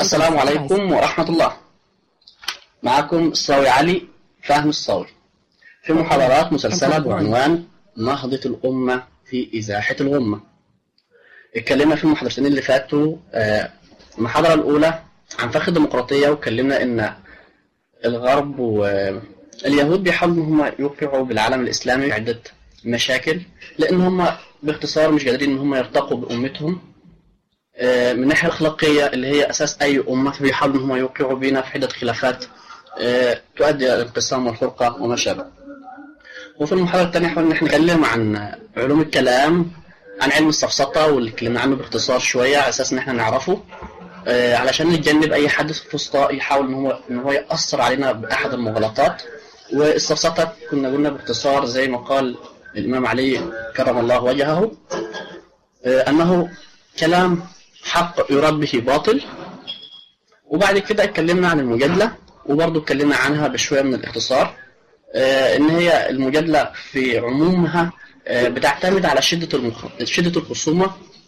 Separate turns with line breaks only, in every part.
السلام عليكم ورحمة الله معكم الصاوي علي فهم الصاوي في محاضرات مسلسلة بعنوان نهضة الأمة في إزاحة الغمة اتكلمنا في المحاضرتين اللي فاتوا آه، المحاضرة الأولى عن فخ الديمقراطية واتكلمنا إن الغرب واليهود بيحاولوا إن هم يوقعوا بالعالم الإسلامي عدة مشاكل لأن هم باختصار مش قادرين إن هم يرتقوا بأمتهم آه، من الناحية الأخلاقية اللي هي أساس أي أمة فبيحاولوا إن هم يوقعوا بينا في عدة خلافات آه، تؤدي إلى الانقسام والفرقة وما شابه. وفي المحاضرة الثانية حاولنا إن احنا نتكلم عن علوم الكلام عن علم السفسطة واللي اتكلمنا عنه باختصار شوية على أساس إن احنا نعرفه آه، علشان نتجنب أي حدث في الوسطى يحاول إن هو إن هو يأثر علينا بأحد المغالطات والسفسطة كنا قلنا باختصار زي ما قال الإمام علي كرم الله وجهه آه، أنه كلام حق يراد به باطل وبعد كده اتكلمنا عن المجادلة وبرضه اتكلمنا عنها بشوية من الاختصار آه، ان هي المجادلة في عمومها آه، بتعتمد على شدة المخ... شدة الخصومة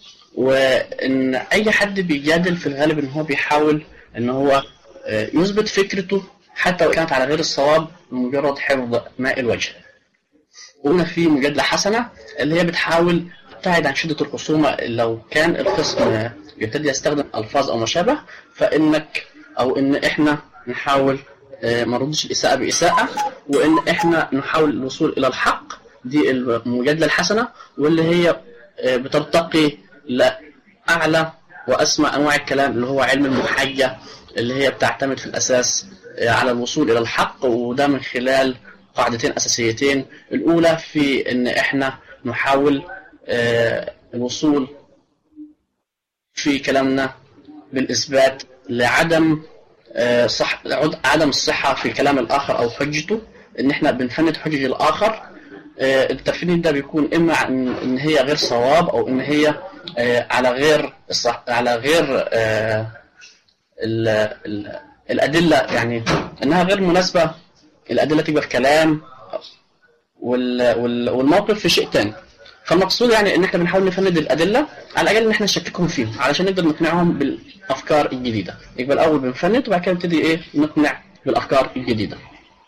وان اي حد بيجادل في الغالب ان هو بيحاول ان هو آه، يثبت فكرته حتى وان كانت على غير الصواب بمجرد حفظ ماء الوجه قلنا في مجادلة حسنة اللي هي بتحاول تبتعد عن شدة الخصومة لو كان الخصم يبتدي يستخدم ألفاظ أو ما شابه فإنك أو إن إحنا نحاول آه، ما نردش الإساءة بإساءة وإن إحنا نحاول الوصول إلى الحق دي المجادلة الحسنة واللي هي آه، بترتقي لأعلى وأسمى أنواع الكلام اللي هو علم المحاجة اللي هي بتعتمد في الأساس آه، على الوصول إلى الحق وده من خلال قاعدتين أساسيتين الأولى في إن إحنا نحاول آه، الوصول في كلامنا بالإثبات لعدم آه، صح عد- عدم الصحة في كلام الآخر أو حجته إن إحنا بنفند حجج الآخر آه، التفنيد ده بيكون إما إن إن هي غير صواب أو إن هي آه، على غير الصح على غير آه، ال- ال- الأدلة يعني إنها غير مناسبة الأدلة تبقى في كلام وال- وال- والموقف في شيء تاني فالمقصود يعني ان احنا بنحاول نفند الادله على الاقل ان احنا نشككهم فيهم علشان نقدر نقنعهم بالافكار الجديده يبقى الاول بنفند وبعد كده نبتدي ايه نقنع بالافكار الجديده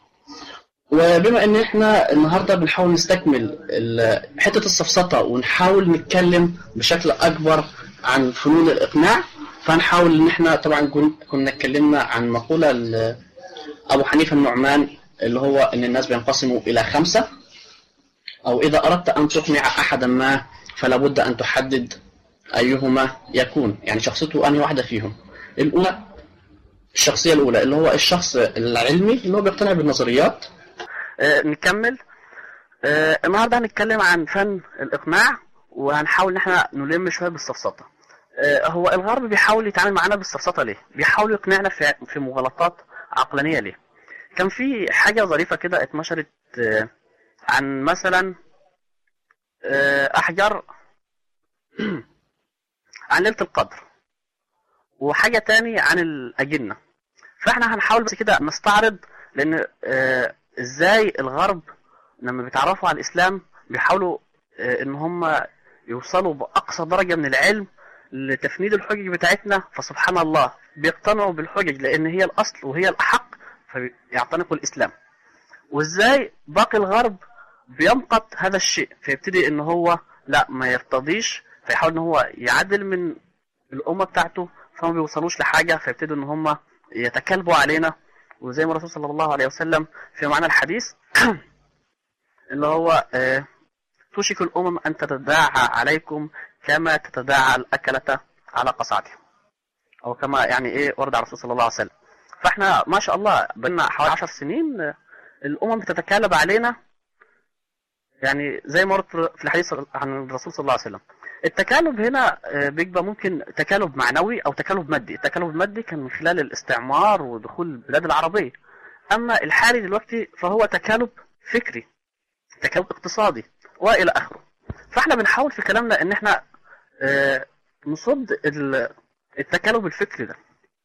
وبما ان احنا النهارده بنحاول نستكمل ال- حته السفسطه ونحاول نتكلم بشكل اكبر عن فنون الاقناع فهنحاول ان احنا طبعا كن- كنا اتكلمنا عن مقوله ل- ابو حنيفه النعمان اللي هو ان الناس بينقسموا الى خمسه أو إذا أردت أن تقنع أحدا ما فلا بد أن تحدد أيهما يكون يعني شخصيته أنهي واحدة فيهم الأولى الشخصية الأولى اللي هو الشخص العلمي اللي هو بيقتنع بالنظريات آه نكمل آه النهارده هنتكلم عن فن الإقناع وهنحاول إن احنا نلم شوية بالسفسطة آه هو الغرب بيحاول يتعامل معانا بالسفسطة ليه؟ بيحاول يقنعنا في في مغالطات عقلانية ليه؟ كان في حاجة ظريفة كده اتنشرت آه عن مثلا آه، احجار عن ليله القدر وحاجه تاني عن الاجنه فاحنا هنحاول بس كده نستعرض لان آه، ازاي الغرب لما بيتعرفوا على الاسلام بيحاولوا آه، ان هم يوصلوا باقصى درجه من العلم لتفنيد الحجج بتاعتنا فسبحان الله بيقتنعوا بالحجج لان هي الاصل وهي الاحق فيعتنقوا الاسلام وازاي باقي الغرب بيمقت هذا الشيء فيبتدي ان هو لا ما يرتضيش فيحاول ان هو يعدل من الامه بتاعته فما بيوصلوش لحاجه فيبتدوا ان هم يتكلبوا علينا وزي ما الرسول صلى الله عليه وسلم في معنى الحديث اللي هو آه، توشك الامم ان تتداعى عليكم كما تتداعى الاكله على قصعتها او كما يعني ايه ورد على الرسول صلى الله عليه وسلم فاحنا ما شاء الله بقينا حوالي 10 سنين آه، الامم بتتكالب علينا يعني زي ما ورد في الحديث عن الرسول صلى الله عليه وسلم التكالب هنا آه، بيبقى ممكن تكالب معنوي او تكالب مادي التكالب المادي كان من خلال الاستعمار ودخول البلاد العربية اما الحالي دلوقتي فهو تكالب فكري تكالب اقتصادي والى اخره فاحنا بنحاول في كلامنا ان احنا آه، نصد ال- التكالب الفكري ده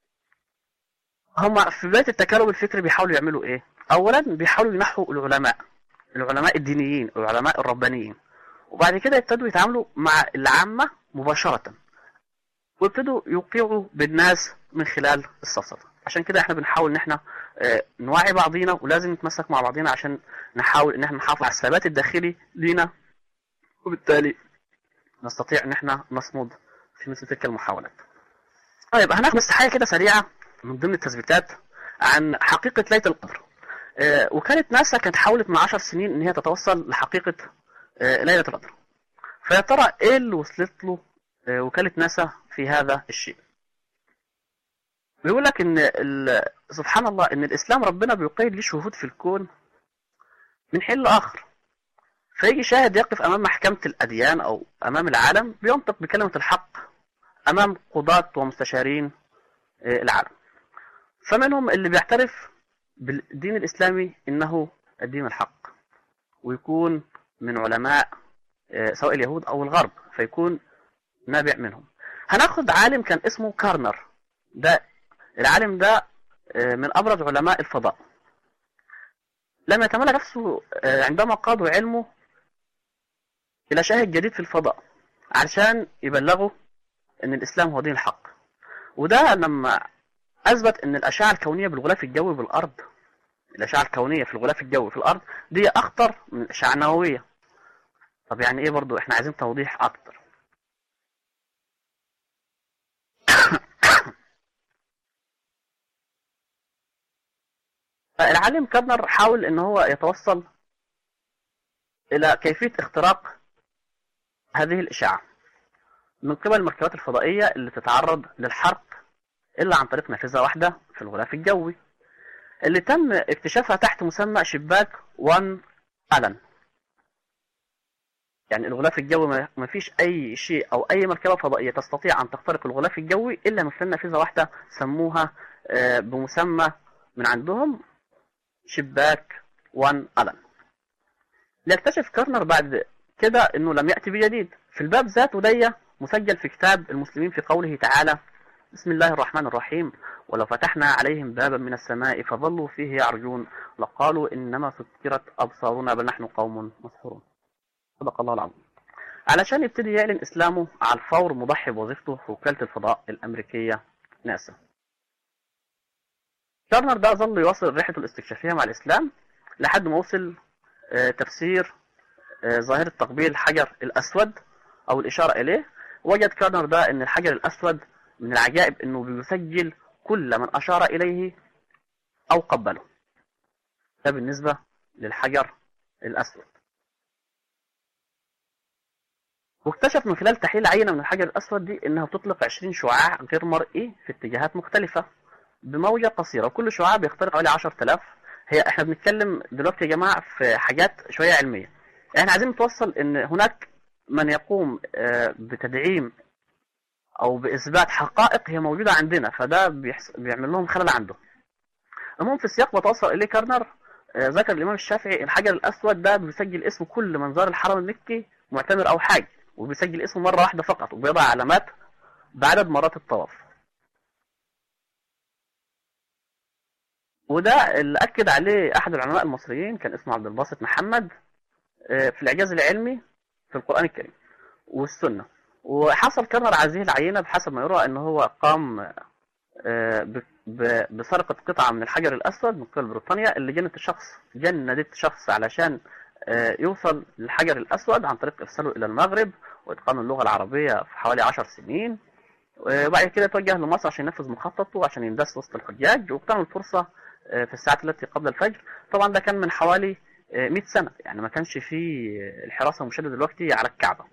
هم في بداية التكالب الفكري بيحاولوا يعملوا ايه اولا بيحاولوا ينحوا العلماء العلماء الدينيين العلماء الربانيين وبعد كده يبتدوا يتعاملوا مع العامة مباشرة وابتدوا يوقعوا بالناس من خلال السفسطة عشان كده احنا بنحاول ان احنا اه نوعي بعضينا ولازم نتمسك مع بعضينا عشان نحاول ان احنا نحافظ على الثبات الداخلي لينا وبالتالي نستطيع ان احنا نصمد في مثل تلك المحاولات طيب هناخد بس حاجه كده سريعه من ضمن التثبيتات عن حقيقه ليله القدر اه وكانت ناسا كانت حاولت من 10 سنين ان هي تتوصل لحقيقه اه ليله القدر فيا ترى ايه اللي وصلت له اه وكاله ناسا في هذا الشيء بيقول لك ان سبحان الله ان الاسلام ربنا بيقيد ليه شهود في الكون من حين لاخر فيجي شاهد يقف امام محكمه الاديان او امام العالم بينطق بكلمه الحق امام قضاة ومستشارين العالم فمنهم اللي بيعترف بالدين الاسلامي انه الدين الحق ويكون من علماء سواء اليهود او الغرب فيكون نابع منهم هناخد عالم كان اسمه كارنر ده العالم ده من ابرز علماء الفضاء لم يتملى نفسه عندما قادوا علمه الى شاهد جديد في الفضاء عشان يبلغوا ان الاسلام هو دين الحق وده لما اثبت ان الاشعه الكونيه بالغلاف الجوي بالارض الاشعه الكونيه في الغلاف الجوي في الارض دي اخطر من الاشعه النوويه طب يعني ايه برضو احنا عايزين توضيح اكتر العالم كارنر حاول ان هو يتوصل الى كيفيه اختراق هذه الاشعه من قبل المركبات الفضائيه اللي تتعرض للحرق الا عن طريق نافذه واحده في الغلاف الجوي اللي تم اكتشافها تحت مسمى شباك وان الن يعني الغلاف الجوي ما فيش اي شيء او اي مركبه فضائيه تستطيع ان تخترق الغلاف الجوي الا من خلال نافذه واحده سموها بمسمى من عندهم شباك وان الن ليكتشف كارنر بعد كده انه لم ياتي بجديد في الباب ذاته دي مسجل في كتاب المسلمين في قوله تعالى بسم الله الرحمن الرحيم ولو فتحنا عليهم بابا من السماء فظلوا فيه يعرجون لقالوا انما سكرت ابصارنا بل نحن قوم مسحورون صدق الله العظيم علشان يبتدي يعلن اسلامه على الفور مضحي بوظيفته في وكاله الفضاء الامريكيه ناسا ترنر ده ظل يواصل رحلته الاستكشافيه مع الاسلام لحد ما وصل تفسير ظاهره تقبيل الحجر الاسود او الاشاره اليه وجد كارنر ده ان الحجر الاسود من العجائب انه بيسجل كل من اشار اليه او قبله ده بالنسبه للحجر الاسود واكتشف من خلال تحليل عينه من الحجر الاسود دي انها بتطلق 20 شعاع غير مرئي في اتجاهات مختلفه بموجه قصيره وكل شعاع بيخترق حوالي 10000 هي احنا بنتكلم دلوقتي يا جماعه في حاجات شويه علميه احنا عايزين نتوصل ان هناك من يقوم بتدعيم او باثبات حقائق هي موجوده عندنا فده بيحس... بيعمل لهم خلل عنده المهم في السياق بتوصل اليه كارنر ذكر الامام الشافعي الحجر الاسود ده بيسجل اسم كل من زار الحرم المكي معتمر او حاج وبيسجل اسمه مره واحده فقط وبيضع علامات بعدد مرات الطواف وده اللي اكد عليه احد العلماء المصريين كان اسمه عبد الباسط محمد في الاعجاز العلمي في القران الكريم والسنه وحصل كرر هذه العينه بحسب ما يروى ان هو قام بسرقه قطعه من الحجر الاسود من قبل بريطانيا اللي جنت الشخص جندت شخص علشان يوصل للحجر الاسود عن طريق ارساله الى المغرب واتقان اللغه العربيه في حوالي 10 سنين وبعد كده توجه لمصر عشان ينفذ مخططه عشان يندس وسط الحجاج واغتنم الفرصه في الساعات التي قبل الفجر طبعا ده كان من حوالي 100 سنه يعني ما كانش فيه الحراسه المشدده دلوقتي على الكعبه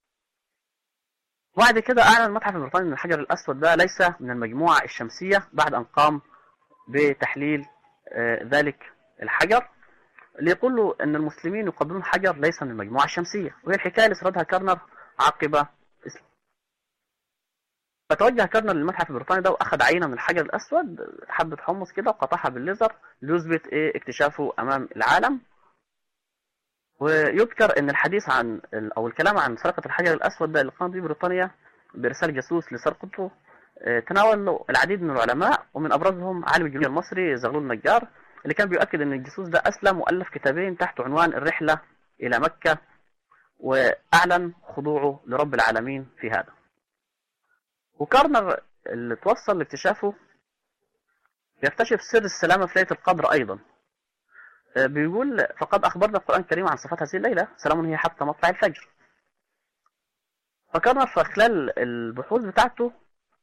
وبعد كده اعلن المتحف البريطاني ان الحجر الاسود ده ليس من المجموعه الشمسيه بعد ان قام بتحليل ذلك الحجر ليقول له ان المسلمين يقبلون حجر ليس من المجموعه الشمسيه وهي الحكايه اللي سردها كارنر عقب فتوجه كارنر للمتحف البريطاني ده واخذ عينه من الحجر الاسود حبه حمص كده وقطعها بالليزر ليثبت ايه اكتشافه امام العالم ويذكر ان الحديث عن او الكلام عن سرقه الحجر الاسود ده اللي قامت به بريطانيا بارسال جاسوس لسرقته تناول العديد من العلماء ومن ابرزهم عالم الجنوب المصري زغلول النجار اللي كان بيؤكد ان الجاسوس ده اسلم والف كتابين تحت عنوان الرحله الى مكه واعلن خضوعه لرب العالمين في هذا وكارنر اللي توصل لاكتشافه يكتشف سر السلامة في ليلة القدر أيضا آه، بيقول فقد أخبرنا القرآن الكريم عن صفات هذه الليلة سلام هي حتى مطلع الفجر فكرنا في خلال البحوث بتاعته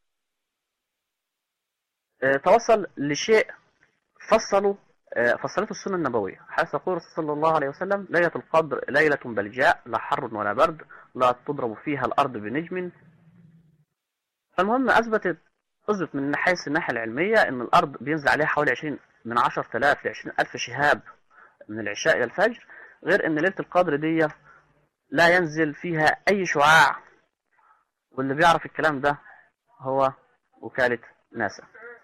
آه، توصل لشيء فصله آه، فصلته السنة النبوية حيث يقول صلى الله عليه وسلم ليلة القدر ليلة بلجاء لا حر ولا برد لا تضرب فيها الأرض بنجم فالمهم أثبتت أثبت من حيث الناحية العلمية أن الأرض بينزل عليها حوالي 20 من 10000 ل 20000 شهاب من العشاء إلى الفجر غير أن ليلة القدر دي لا ينزل فيها أي شعاع واللي بيعرف الكلام ده هو وكالة ناسا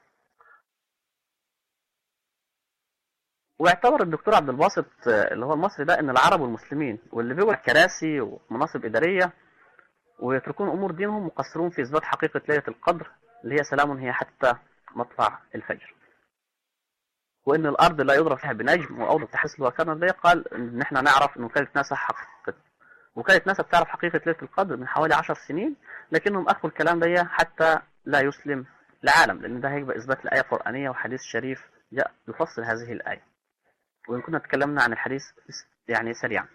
واعتبر الدكتور عبد الباسط اللي هو المصري ده ان العرب والمسلمين واللي بيقعد كراسي ومناصب اداريه ويتركون امور دينهم مقصرون في اثبات حقيقه ليله القدر اللي هي سلام هي حتى مطلع الفجر وان الارض لا يضرب فيها بنجم واوضح تحس وكان ده قال ان احنا نعرف ان وكاله ناسا حقيقه وكاله ناسا بتعرف حقيقه ليله القدر من حوالي 10 سنين لكنهم اخفوا الكلام ده حتى لا يسلم العالم لان ده هيبقى اثبات لايه قرانيه وحديث شريف جاء يفصل هذه الايه وإن كنا تكلمنا عن الحديث يعني سريعا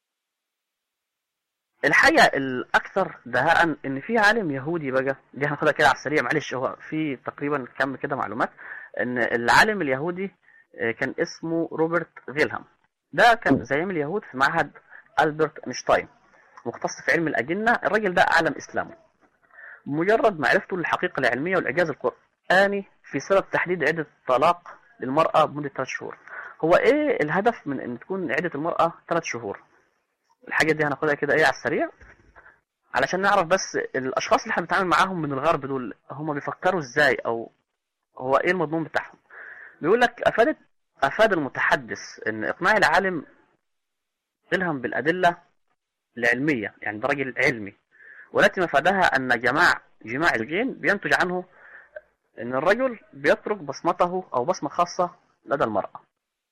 الحاجة الأكثر دهاء إن في عالم يهودي بقى دي هناخدها كده على السريع معلش هو في تقريبا كم كده معلومات إن العالم اليهودي آه، كان اسمه روبرت فيلهام ده كان زعيم اليهود في معهد ألبرت أينشتاين مختص في علم الأجنة الراجل ده أعلم إسلامه مجرد معرفته للحقيقة العلمية والإعجاز القرآني في سبب تحديد عدة الطلاق للمرأة بمدة ثلاث شهور هو ايه الهدف من ان تكون عدة المرأة ثلاث شهور الحاجة دي هناخدها كده ايه على السريع علشان نعرف بس الاشخاص اللي احنا بنتعامل معاهم من الغرب دول هم بيفكروا ازاي او هو ايه المضمون بتاعهم بيقول لك افادت افاد المتحدث ان اقناع العالم يلهم بالادله العلميه يعني ده راجل علمي والتي مفادها ان جماع جماع الزوجين بينتج عنه ان الرجل بيترك بصمته او بصمه خاصه لدى المراه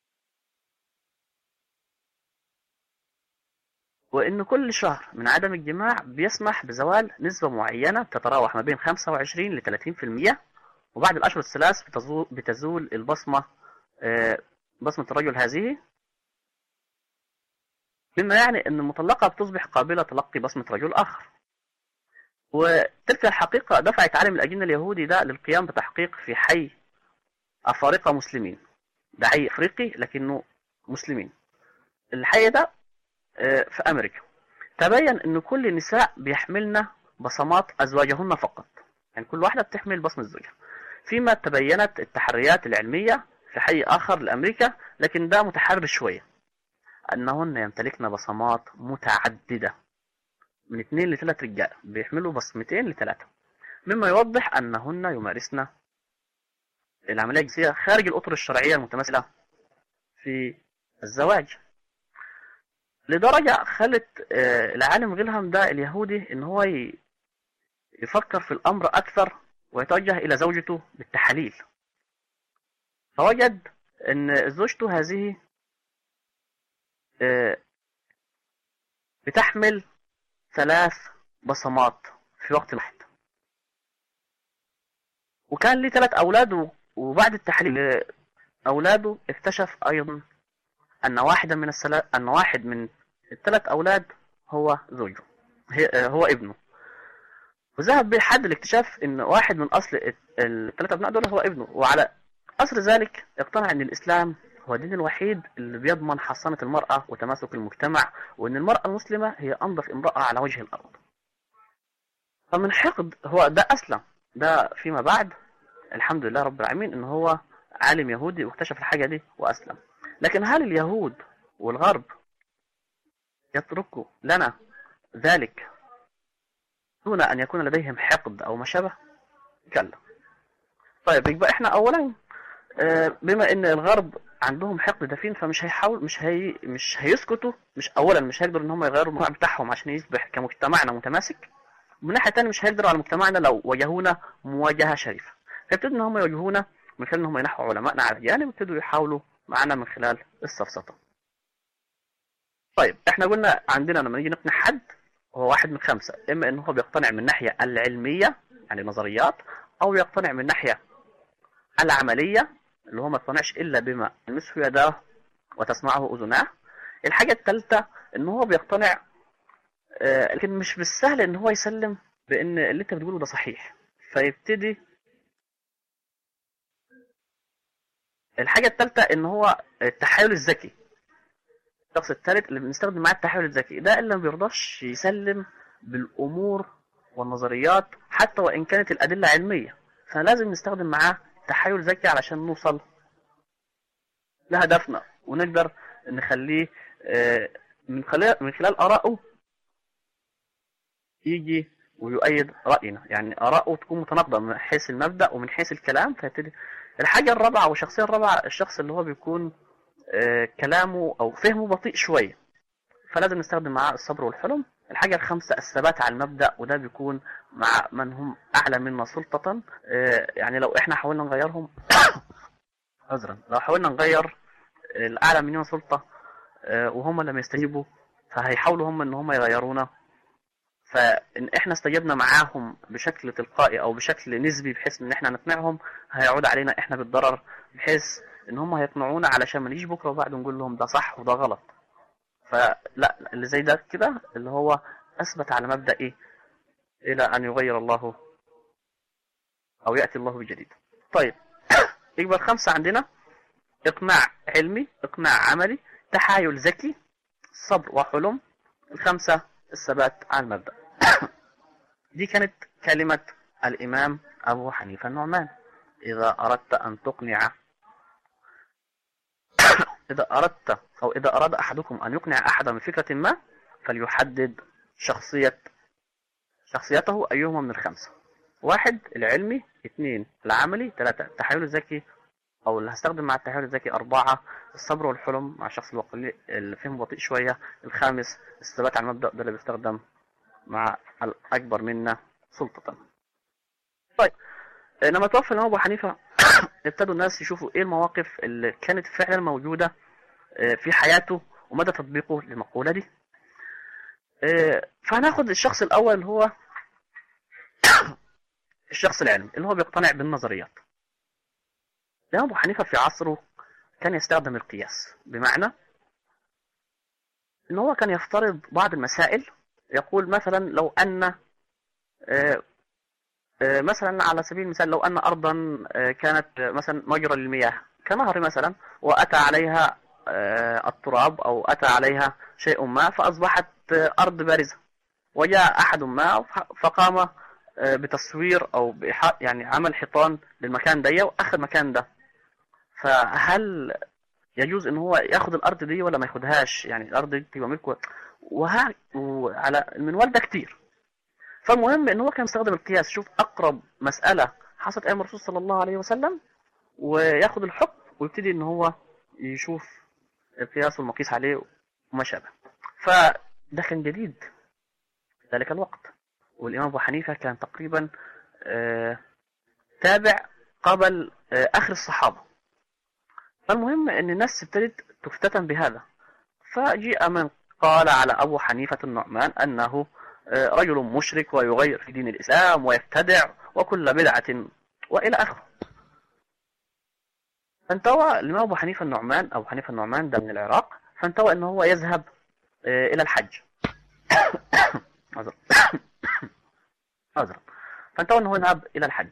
وإن كل شهر من عدم الجماع بيسمح بزوال نسبة معينة تتراوح ما بين 25 ل 30% وبعد الأشهر الثلاث بتزول البصمة آه، بصمة الرجل هذه مما يعني أن المطلقة بتصبح قابلة تلقي بصمة رجل آخر وتلك الحقيقة دفعت عالم الأجنة اليهودي ده للقيام بتحقيق في حي أفارقة مسلمين ده حي أفريقي لكنه مسلمين الحي ده آه، في أمريكا تبين أن كل النساء بيحملن بصمات أزواجهن فقط يعني كل واحدة بتحمل بصمة زوجها فيما تبينت التحريات العلمية في حي آخر لأمريكا لكن ده متحرر شوية أنهن يمتلكن بصمات متعددة من اثنين لثلاث رجال بيحملوا بصمتين لثلاثة مما يوضح أنهن يمارسن العملية الجنسية خارج الأطر الشرعية المتماثلة في الزواج لدرجة خلت آه، العالم غيلهام ده اليهودي ان هو يفكر في الامر اكثر ويتوجه الى زوجته بالتحاليل فوجد ان زوجته هذه آه، بتحمل ثلاث بصمات في وقت واحد وكان ليه ثلاث اولاد وبعد التحليل آه، اولاده اكتشف ايضا ان واحدا من الثلاث ان واحد من الثلاث أولاد هو زوجه آه، هو ابنه وذهب به حد لاكتشاف ان واحد من اصل الثلاثة ابناء دول هو ابنه وعلى اثر ذلك اقتنع ان الاسلام هو الدين الوحيد اللي بيضمن حصانة المرأة وتماسك المجتمع وان المرأة المسلمة هي انظف امرأة على وجه الارض فمن حقد هو ده اسلم ده فيما بعد الحمد لله رب العالمين ان هو عالم يهودي واكتشف الحاجة دي واسلم لكن هل اليهود والغرب يترك لنا ذلك دون أن يكون لديهم حقد أو ما شابه كلا طيب يبقى احنا أولا آه، بما ان الغرب عندهم حقد دفين فمش هيحاول مش هي مش هيسكتوا مش اولا مش هيقدروا ان هم يغيروا المجتمع بتاعهم عشان يصبح كمجتمعنا متماسك ومن ناحيه ثانيه مش هيقدروا على مجتمعنا لو واجهونا مواجهه شريفه فيبتدوا ان هم يواجهونا من خلال ان هم ينحوا علمائنا على الجانب ويبتدوا يحاولوا معنا من خلال السفسطه طيب احنا قلنا عندنا لما نيجي نقنع حد هو واحد من خمسة اما ان هو بيقتنع من الناحية العلمية يعني نظريات أو يقتنع من ناحية العملية اللي هو ما يقتنعش إلا بما يلمسه يداه وتسمعه أذناه الحاجة الثالثة إن هو بيقتنع آه، لكن مش بالسهل إن هو يسلم بإن اللي أنت بتقوله ده صحيح فيبتدي الحاجة الثالثة إن هو التحايل الذكي الشخص الثالث اللي بنستخدم معاه التحايل الذكي ده اللي ما بيرضاش يسلم بالأمور والنظريات حتى وإن كانت الأدلة علمية فلازم نستخدم معاه تحايل ذكي علشان نوصل لهدفنا ونقدر نخليه آه، من خلال من خلال آرائه يجي ويؤيد رأينا يعني آراءه تكون متناقضة من حيث المبدأ ومن حيث الكلام فيبتدي الحاجة الرابعة والشخصية الرابعة الشخص اللي هو بيكون آه، كلامه أو فهمه بطيء شوية فلازم نستخدم معاه الصبر والحلم الحاجة الخامسة الثبات على المبدأ وده بيكون مع من هم أعلى منا سلطة آه، يعني لو إحنا حاولنا نغيرهم عذرا لو حاولنا نغير الأعلى مننا سلطة آه، وهم لم يستجيبوا فهيحاولوا هم إن هم يغيرونا فإن إحنا استجبنا معاهم بشكل تلقائي أو بشكل نسبي بحيث إن إحنا نقنعهم هيعود علينا إحنا بالضرر بحيث إن هم هيقنعونا علشان ما نيجي بكرة وبعد نقول لهم ده صح وده غلط فلا اللي زي ده كده اللي هو أثبت على مبدأ إيه إلى أن يغير الله أو يأتي الله بجديد طيب يبقى الخمسة عندنا إقناع علمي إقناع عملي تحايل ذكي صبر وحلم الخمسة الثبات على المبدأ دي كانت كلمة الإمام أبو حنيفة النعمان إذا أردت أن تقنع إذا أردت أو إذا أراد أحدكم أن يقنع أحدا بفكرة ما فليحدد شخصية شخصيته أيهما من الخمسة واحد العلمي اثنين العملي ثلاثة التحايل الذكي أو اللي هستخدم مع التحايل الذكي أربعة الصبر والحلم مع الشخص الوقلي اللي فهم بطيء شوية الخامس الثبات على المبدأ ده اللي بيستخدم مع الأكبر منا سلطة طيب لما توفى الإمام أبو حنيفة ابتدوا الناس يشوفوا إيه المواقف اللي كانت فعلا موجودة آه، في حياته ومدى تطبيقه للمقولة دي آه، فهناخد الشخص الأول اللي هو الشخص العلمي اللي هو بيقتنع بالنظريات الإمام أبو حنيفة في عصره كان يستخدم القياس بمعنى ان هو كان يفترض بعض المسائل يقول مثلا لو ان آه، آه، مثلا على سبيل المثال لو ان ارضا آه، كانت مثلا مجرى للمياه كنهر مثلا واتى عليها التراب او اتى عليها شيء ما فاصبحت ارض بارزه وجاء احد ما فقام بتصوير او يعني عمل حيطان للمكان ده واخذ المكان ده فهل يجوز ان هو ياخد الارض دي ولا ما ياخدهاش يعني الارض دي تبقى ملكه وها وعلى المنوال ده كتير فالمهم ان هو كان يستخدم القياس شوف اقرب مساله حصلت ايام الرسول صلى الله عليه وسلم وياخد الحكم ويبتدي ان هو يشوف القياس والمقيس عليه وما شابه فده كان جديد في ذلك الوقت والامام ابو حنيفه كان تقريبا آه تابع قبل آه اخر الصحابه فالمهم ان الناس ابتدت تفتتن بهذا فجيء من قال على ابو حنيفة النعمان انه آه، رجل مشرك ويغير في دين الاسلام ويبتدع وكل بدعة والى اخره فانتوى الامام ابو حنيفة النعمان ابو حنيفة النعمان ده من العراق فانتوى انه هو يذهب آه، الى الحج عذرا عذرا فانتوى انه يذهب الى الحج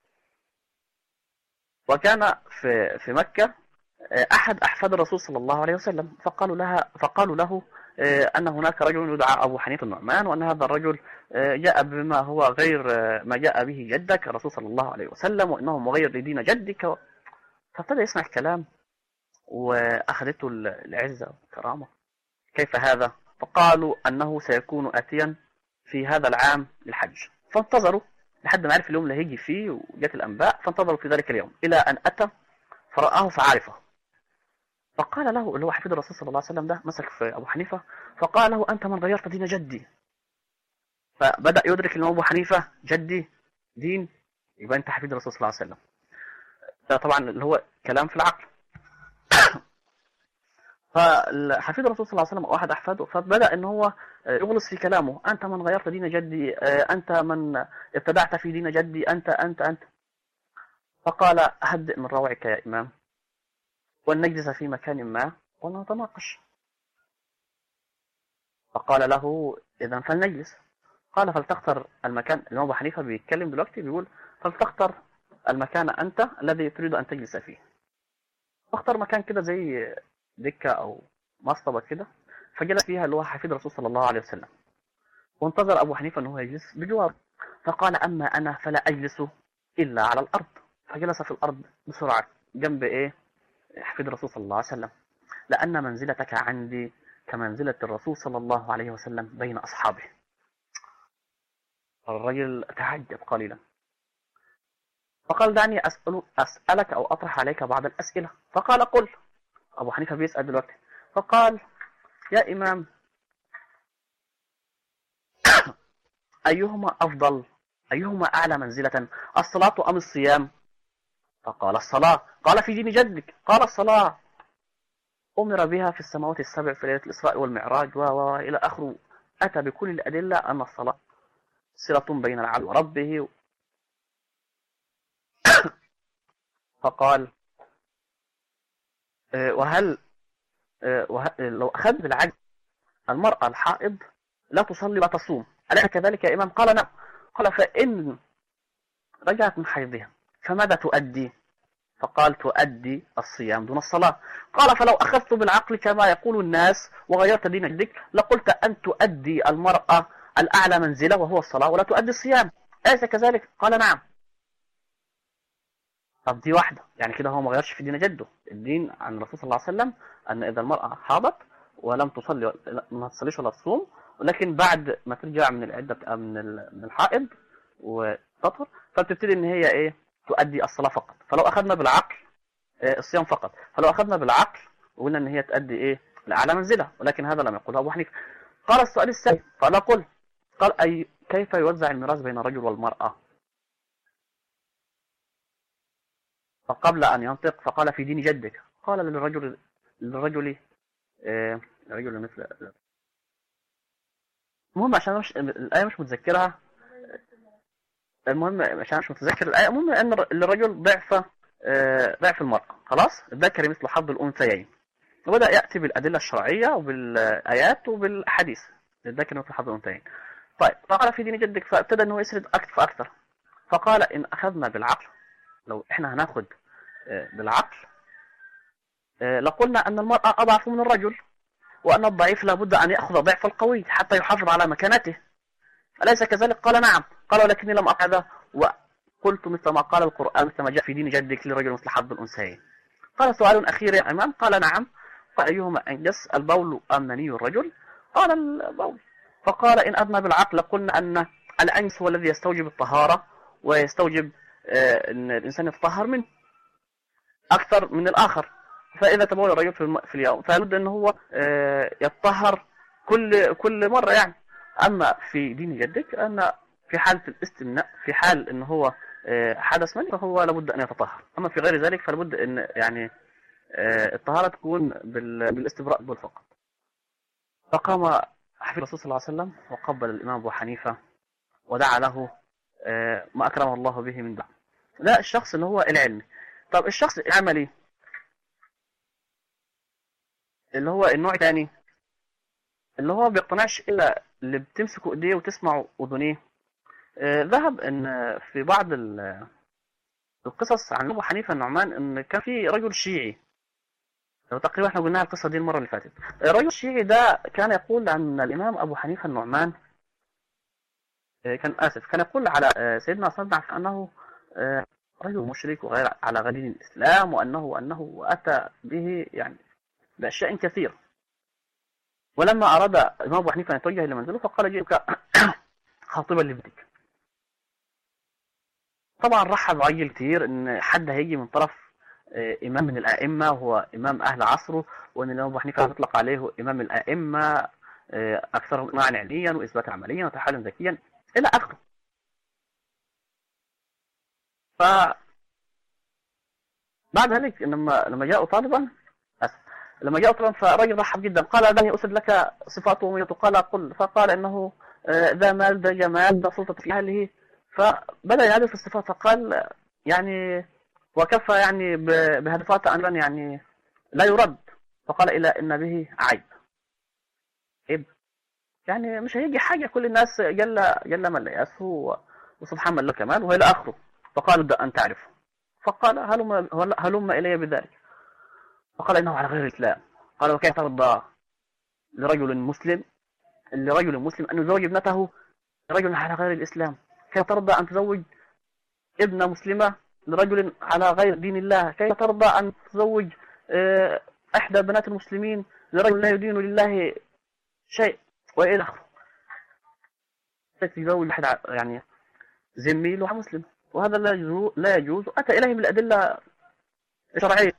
وكان في في مكة أحد أحفاد الرسول صلى الله عليه وسلم فقالوا لها فقالوا له آه، أن هناك رجل يدعى أبو حنيفة النعمان وأن هذا الرجل آه، جاء بما هو غير آه، ما جاء به جدك الرسول صلى الله عليه وسلم وأنه مغير لدين جدك فابتدى يسمع الكلام وأخذته العزة والكرامة كيف هذا؟ فقالوا أنه سيكون آتيا في هذا العام للحج فانتظروا لحد ما عرف اليوم اللي هيجي فيه وجات الأنباء فانتظروا في ذلك اليوم إلى أن أتى فرآه فعرفه فقال له اللي هو حفيد الرسول صلى الله عليه وسلم ده مسك في أبو حنيفة فقال له أنت من غيرت دين جدي فبدأ يدرك أن أبو حنيفة جدي دين يبقى أنت حفيد الرسول صلى الله عليه وسلم ده طبعا اللي هو كلام في العقل فحفيد الرسول صلى الله عليه وسلم أو أحد أحفاده فبدأ أن هو يغلص في كلامه أنت من غيرت دين جدي أنت من ابتدعت في دين جدي أنت أنت أنت فقال هدئ من روعك يا إمام ولنجلس في مكان ما ونتناقش فقال له إذا فلنجلس قال فلتختر المكان الإمام أبو حنيفة بيتكلم دلوقتي بيقول فلتختر المكان أنت الذي تريد أن تجلس فيه فاختار مكان كده زي دكة أو مصطبة كده فجلس فيها اللي هو حفيد الرسول صلى الله عليه وسلم وانتظر أبو حنيفة أنه يجلس بجواره فقال أما أنا فلا أجلس إلا على الأرض فجلس في الأرض بسرعة جنب إيه حفيد الرسول صلى الله عليه وسلم لأن منزلتك عندي كمنزلة الرسول صلى الله عليه وسلم بين أصحابه الرجل تعجب قليلا فقال دعني أسأل أسألك أو أطرح عليك بعض الأسئلة فقال قل أبو حنيفة بيسأل دلوقتي فقال يا إمام أيهما أفضل أيهما أعلى منزلة الصلاة أم الصيام فقال الصلاة قال في دين جدك قال الصلاة أمر بها في السماوات السبع في ليلة الإسراء والمعراج وإلى آخره أتى بكل الأدلة أن الصلاة صلة بين العبد وربه فقال آه، وهل آه، لو أخذ بالعجز المرأة الحائض لا تصلي ولا تصوم أليس كذلك يا إمام قال نعم قال فإن رجعت من حيضها فماذا تؤدي فقال تؤدي الصيام دون الصلاة قال فلو أخذت بالعقل كما يقول الناس وغيرت دين الذكر لقلت أن تؤدي المرأة الأعلى منزلة وهو الصلاة ولا تؤدي الصيام أليس كذلك قال نعم طب دي واحدة يعني كده هو ما غيرش في دين جده الدين عن الرسول صلى الله عليه وسلم أن إذا المرأة حاضت ولم تصلي ما تصليش ولا تصوم ولكن بعد ما ترجع من العدة من من الحائض وتطهر فبتبتدي ان هي ايه تؤدي الصلاة فقط فلو اخذنا بالعقل إيه الصيام فقط فلو اخذنا بالعقل وقلنا ان هي تؤدي ايه لاعلى منزله ولكن هذا لم يقله ابو حنيفه قال السؤال الثاني قال قل قال اي كيف يوزع الميراث بين الرجل والمرأة فقبل ان ينطق فقال في دين جدك قال للرجل للرجل إيه رجل مثل المهم عشان مش الآية مش متذكرها المهم عشان مش متذكر الآية المهم أن الرجل ضعف آه، ضعف المرأة خلاص الذكر مثل حظ الأنثيين وبدأ يأتي بالأدلة الشرعية وبالآيات وبالأحاديث الذكر مثل حظ الأنثيين طيب فقال في دين جدك فابتدى أنه يسرد أكثر فأكثر فقال إن أخذنا بالعقل لو إحنا هناخد آه، بالعقل آه، لقلنا أن المرأة أضعف من الرجل وأن الضعيف لابد أن يأخذ ضعف القوي حتى يحافظ على مكانته أليس كذلك قال نعم قال ولكني لم أقعد وقلت مثل ما قال القرآن مثل ما جاء في دين جدك لرجل مثل حظ الأنثيين قال سؤال أخير يا إمام قال نعم فأيهما أنجس البول أم مني الرجل قال البول فقال إن أدنى بالعقل قلنا أن الأنس هو الذي يستوجب الطهارة ويستوجب آه، أن الإنسان يتطهر منه أكثر من الآخر فإذا تبول الرجل في اليوم فلابد أنه هو آه، يتطهر كل كل مرة يعني أما في دين جدك أن في حالة الاستمناء في حال أنه هو آه، حدث منه فهو لابد أن يتطهر أما في غير ذلك فلابد أن يعني آه، الطهارة تكون بالاستبراء بول فقط فقام حفيظ الرسول صلى الله عليه وسلم وقبل الإمام أبو حنيفة ودعا له ما أكرمه الله به من بعد لا الشخص اللي هو العلمي طب الشخص العملي اللي هو النوع الثاني اللي هو بيقتنعش الا اللي بتمسكوا ايديه وتسمعوا اذنيه آه ذهب ان في بعض القصص عن ابو حنيفه النعمان ان كان في رجل شيعي تقريبا احنا قلناها القصه دي المره اللي فاتت الرجل الشيعي ده كان يقول عن الامام ابو حنيفه النعمان آه كان اسف كان يقول على آه سيدنا عثمان بن عفان انه آه، رجل مشرك وغير على غدير الاسلام وانه انه اتى به يعني بأشياء كثيرة ولما أراد الإمام أبو حنيفة أن يتوجه إلى منزله فقال جئتك خاطبا لابنك طبعا رحب عجل كتير ان حد هيجي من طرف آه، امام من الائمه وهو امام اهل عصره وان الامام ابو حنيفه يطلق عليه امام الائمه آه، اكثرهم اقناعا علميا واثباتا عمليا وتحالا ذكيا الى اخره ف بعد ذلك لما لما جاءوا طالبا لما جاء طبعا فالرجل رحب جدا قال دعني أسد لك صفاته وميته قال قل فقال إنه آه، ذا مال ذا جمال ذا سلطة في أهله فبدأ يعرف الصفات فقال يعني وكفى يعني بهدفات أمرا يعني لا يرد فقال إلى إن به عيب عيب يعني مش هيجي حاجة كل الناس جل جل من لا يأسه وسبحان الله كمان وإلى آخره فقال ابدأ أن تعرفه فقال هلم, هلم إلي بذلك فقال إنه على غير الإسلام قال وكيف ترضى لرجل مسلم لرجل مسلم أن يزوج ابنته لرجل على غير الإسلام كيف ترضى أن تزوج ابنة مسلمة لرجل على غير دين الله كيف ترضى أن تزوج آه، إحدى بنات المسلمين لرجل لا يدين لله شيء وإلى آخره تتزوج واحد يعني ذمي له مسلم وهذا لا يجوز لا يجوز أتى إليه بالأدلة الشرعية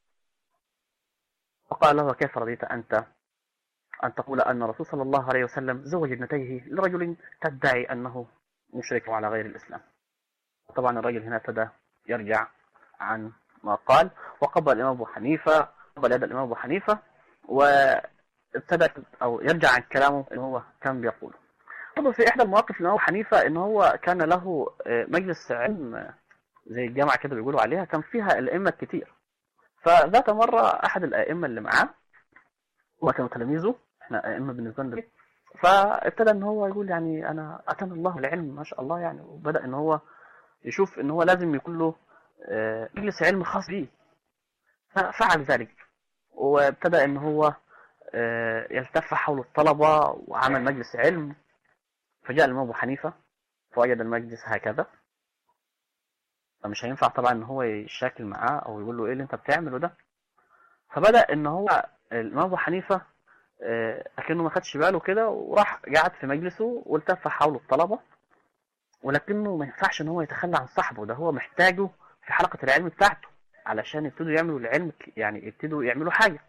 فقال له كيف رضيت أنت أن تقول أن الرسول صلى الله عليه وسلم زوج ابنتيه لرجل تدعي أنه مشرك على غير الإسلام طبعا الرجل هنا ابتدى يرجع عن ما قال وقبل الإمام أبو حنيفة قبل يد الإمام أبو حنيفة وابتدى أو يرجع عن كلامه اللي هو كان بيقوله برضه في إحدى المواقف الإمام أبو حنيفة إن هو كان له مجلس علم زي الجامعة كده بيقولوا عليها كان فيها الأئمة كتير فذات مرة أحد الأئمة اللي معاه وكانوا تلاميذه احنا أئمة بالنسبة لنا فابتدى ان هو يقول يعني انا اتاني الله العلم ما شاء الله يعني وبدا ان هو يشوف ان هو لازم يكون له آه، مجلس علم خاص به ففعل ذلك وابتدى ان هو آه، يلتف حول الطلبة وعمل مجلس علم فجاء الإمام أبو حنيفة فوجد المجلس هكذا فمش هينفع طبعا ان هو يشاكل معاه او يقول له ايه اللي انت بتعمله ده فبدأ ان هو الإمام أبو حنيفة آه، أكنه ما خدش باله كده وراح قعد في مجلسه والتف حول الطلبة ولكنه ما ينفعش ان هو يتخلى عن صاحبه ده هو محتاجه في حلقة العلم بتاعته علشان يبتدوا يعملوا العلم يعني يبتدوا يعملوا حاجة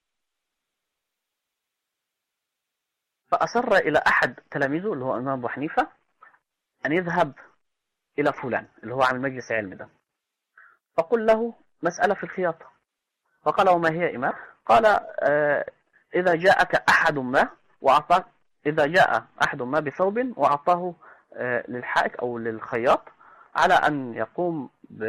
فأصر إلى أحد تلاميذه اللي هو الإمام أبو حنيفة أن يذهب إلى فلان اللي هو عامل مجلس علم ده فقل له مسألة في الخياطة فقال وما هي إمام قال آه إذا جاءك أحد ما وأعطاك إذا جاء أحد ما بثوب وأعطاه آه، للحائك أو للخياط على أن يقوم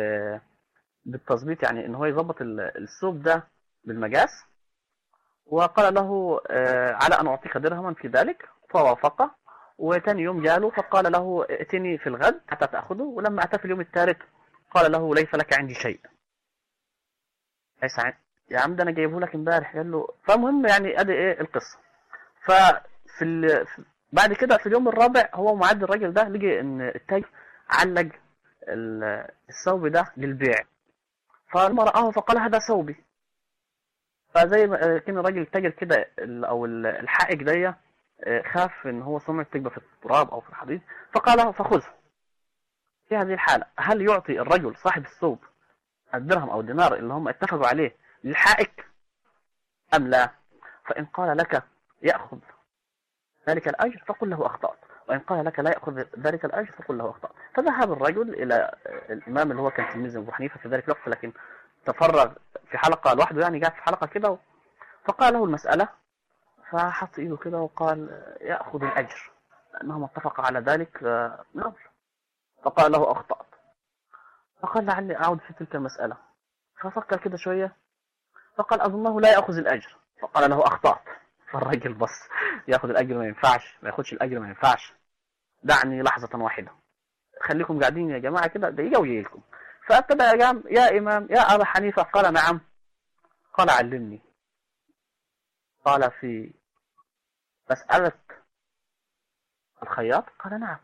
بالتظبيط يعني ان هو يظبط الثوب ده بالمجاس وقال له آه، على أن أعطيك درهما في ذلك فوافق وثاني يوم جاله فقال له ائتني في الغد حتى تأخذه ولما أتى في اليوم الثالث قال له ليس لك عندي شيء ليس يا عم ده انا جايبه لك امبارح قال له فالمهم يعني ادي ايه القصه ففي ال... بعد كده في اليوم الرابع هو معد الراجل ده لقي ان التاجر علق الثوب ده للبيع فلما رآه فقال هذا ثوبي فزي ما كان الراجل التاجر كده او الحائق دي خاف ان هو سمعة تكبر في التراب او في الحديد فقال فخذه في هذه الحالة هل يعطي الرجل صاحب الثوب الدرهم او الدينار اللي هم اتفقوا عليه للحائك ام لا فان قال لك يأخذ ذلك الأجر فقل له أخطأت وإن قال لك لا يأخذ ذلك الأجر فقل له أخطأت فذهب الرجل إلى الإمام اللي هو كان تلميذ أبو حنيفة في ذلك الوقت لكن تفرغ في حلقة لوحده يعني قاعد في حلقة كده فقال له المسألة فحط إيده كده وقال يأخذ الأجر لأنهم اتفق على ذلك نعم فقال له أخطأت فقال لعلي أعود في تلك المسألة ففكر كده شوية فقال أظنه لا يأخذ الأجر فقال له أخطأت فالراجل بص ياخد الاجر ما ينفعش ما ياخدش الاجر ما ينفعش دعني لحظة واحدة خليكم قاعدين يا جماعة كده دقيقة وجاي لكم فابتدى يا جام يا إمام يا أبا حنيفة قال نعم قال علمني قال في مسألة الخياط قال نعم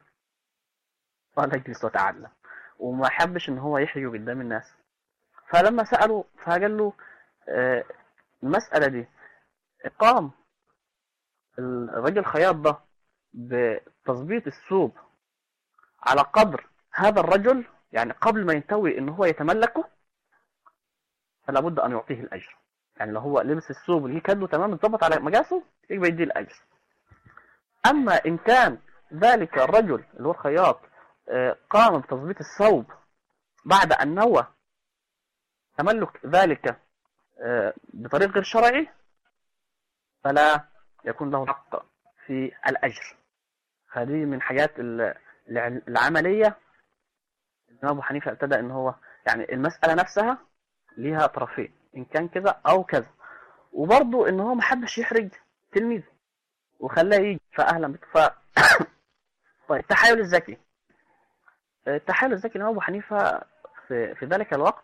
قال اجلس وتعلم وما حبش ان هو يحرجه قدام الناس فلما سأله فقال له آه، المسألة دي قام الراجل الخياط ده بتظبيط الثوب على قدر هذا الرجل يعني قبل ما ينتوي ان هو يتملكه فلا بد ان يعطيه الاجر يعني لو هو لبس الثوب اللي كان له تمام اتظبط على مقاسه يبقى يديه الاجر اما ان كان ذلك الرجل اللي هو الخياط آه، قام بتظبيط الثوب بعد ان نوى تملك ذلك آه، بطريق غير شرعي فلا يكون له حق في الأجر هذه من حاجات العملية الإمام أبو حنيفة ابتدى إن هو يعني المسألة نفسها ليها طرفين إن كان كذا أو كذا وبرضه إن هو ما حبش يحرج تلميذه وخلاه يجي فأهلا بك ف طيب التحايل الذكي التحايل الذكي لإمام أبو حنيفة في, في ذلك الوقت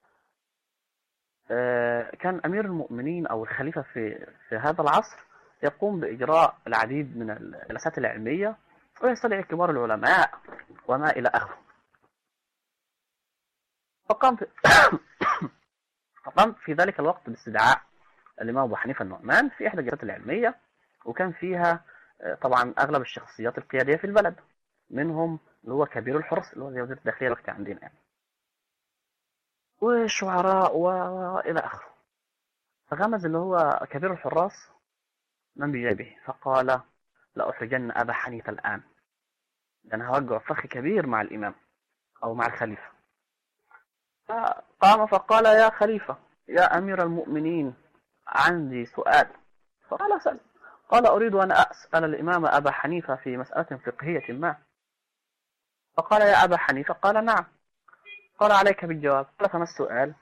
آه، كان أمير المؤمنين أو الخليفة في في هذا العصر يقوم بإجراء العديد من الجلسات العلمية ويستدعي كبار العلماء وما إلى آخره فقام في فقام في ذلك الوقت باستدعاء الإمام أبو حنيفة النعمان في إحدى الجلسات العلمية وكان فيها آه، طبعا أغلب الشخصيات القيادية في البلد منهم اللي هو كبير الحرس اللي هو زي وزير الداخلية الوقت عندنا يعني والشعراء وإلى آخره فغمز اللي هو كبير الحراس من بجيبه فقال لأحرجن أبا حنيفة الآن أنا هوجع فخ كبير مع الإمام أو مع الخليفة فقام فقال يا خليفة يا أمير المؤمنين عندي سؤال فقال سأل قال أريد أن أسأل الإمام أبا حنيفة في مسألة فقهية ما فقال يا أبا حنيفة قال نعم قال عليك بالجواب قال فما السؤال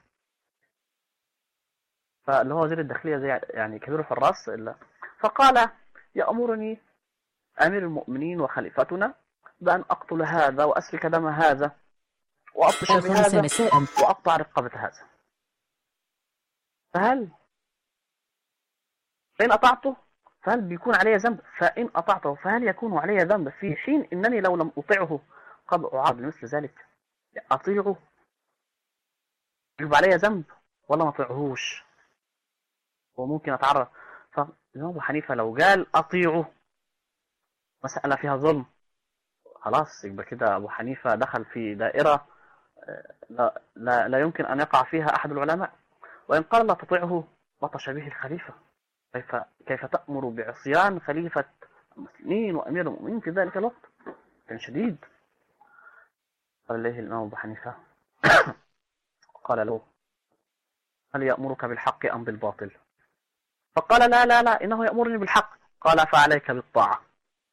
فاللي هو وزير الداخلية زي يعني كبير في الرأس إلا فقال يأمرني أمير المؤمنين وخليفتنا بأن أقتل هذا وأسفك دم هذا وأبطش بهذا وأقطع رقبة هذا فهل فإن أطعته فهل بيكون علي ذنب فإن أطعته فهل يكون علي ذنب في حين إنني لو لم أطيعه قد أعاقب مثل ذلك أطيعه يبقى عليا ذنب ولا ما اطيعهوش وممكن اتعرض فالإمام أبو حنيفة لو قال أطيعه مسألة فيها ظلم خلاص يبقى كده أبو حنيفة دخل في دائرة آه، لا, لا, لا يمكن أن يقع فيها أحد العلماء وإن قال لا تطيعه بطش به الخليفة كيف كيف تأمر بعصيان خليفة المسلمين وأمير المؤمنين في ذلك الوقت كان شديد قال إليه الإمام أبو حنيفة قال له هل يأمرك بالحق أم بالباطل فقال لا لا لا إنه يأمرني بالحق قال فعليك بالطاعة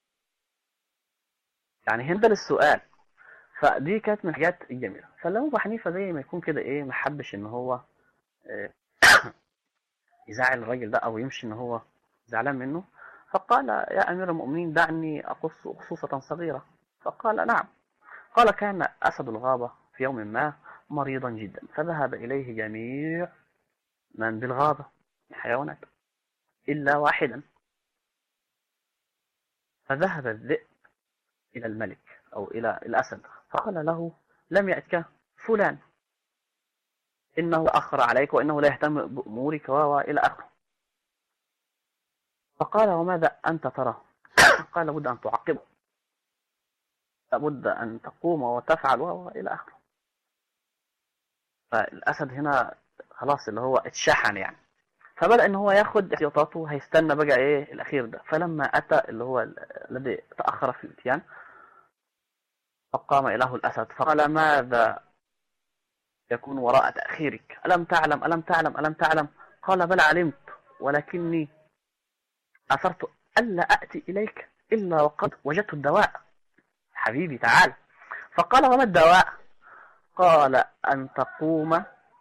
يعني هند للسؤال فدي كانت من الحاجات الجميلة فالإمام أبو حنيفة زي ما يكون كده إيه ما حبش إن هو آه، يزعل الراجل ده أو يمشي إن هو زعلان منه فقال يا أمير المؤمنين دعني أقص خصوصة صغيرة فقال نعم قال كان أسد الغابة في يوم ما مريضا جدا فذهب إليه جميع من بالغابة الحيوانات إلا واحدا فذهب الذئب إلى الملك أو إلى الأسد فقال له لم يأتك فلان إنه أخر عليك وإنه لا يهتم بأمورك وإلى آخره فقال وماذا أنت ترى قال لابد أن تعقبه لابد أن تقوم وتفعل وإلى آخره فالأسد هنا خلاص اللي هو اتشحن يعني فبدأ ان هو ياخد احتياطاته هيستنى بقى ايه الاخير ده فلما اتى اللي هو الذي تأخر في الاتيان فقام إله الأسد فقال ماذا يكون وراء تأخيرك ألم تعلم ألم تعلم ألم تعلم قال بل علمت ولكني أثرت ألا أأتي إليك إلا وقد وجدت الدواء حبيبي تعال فقال وما الدواء قال أن تقوم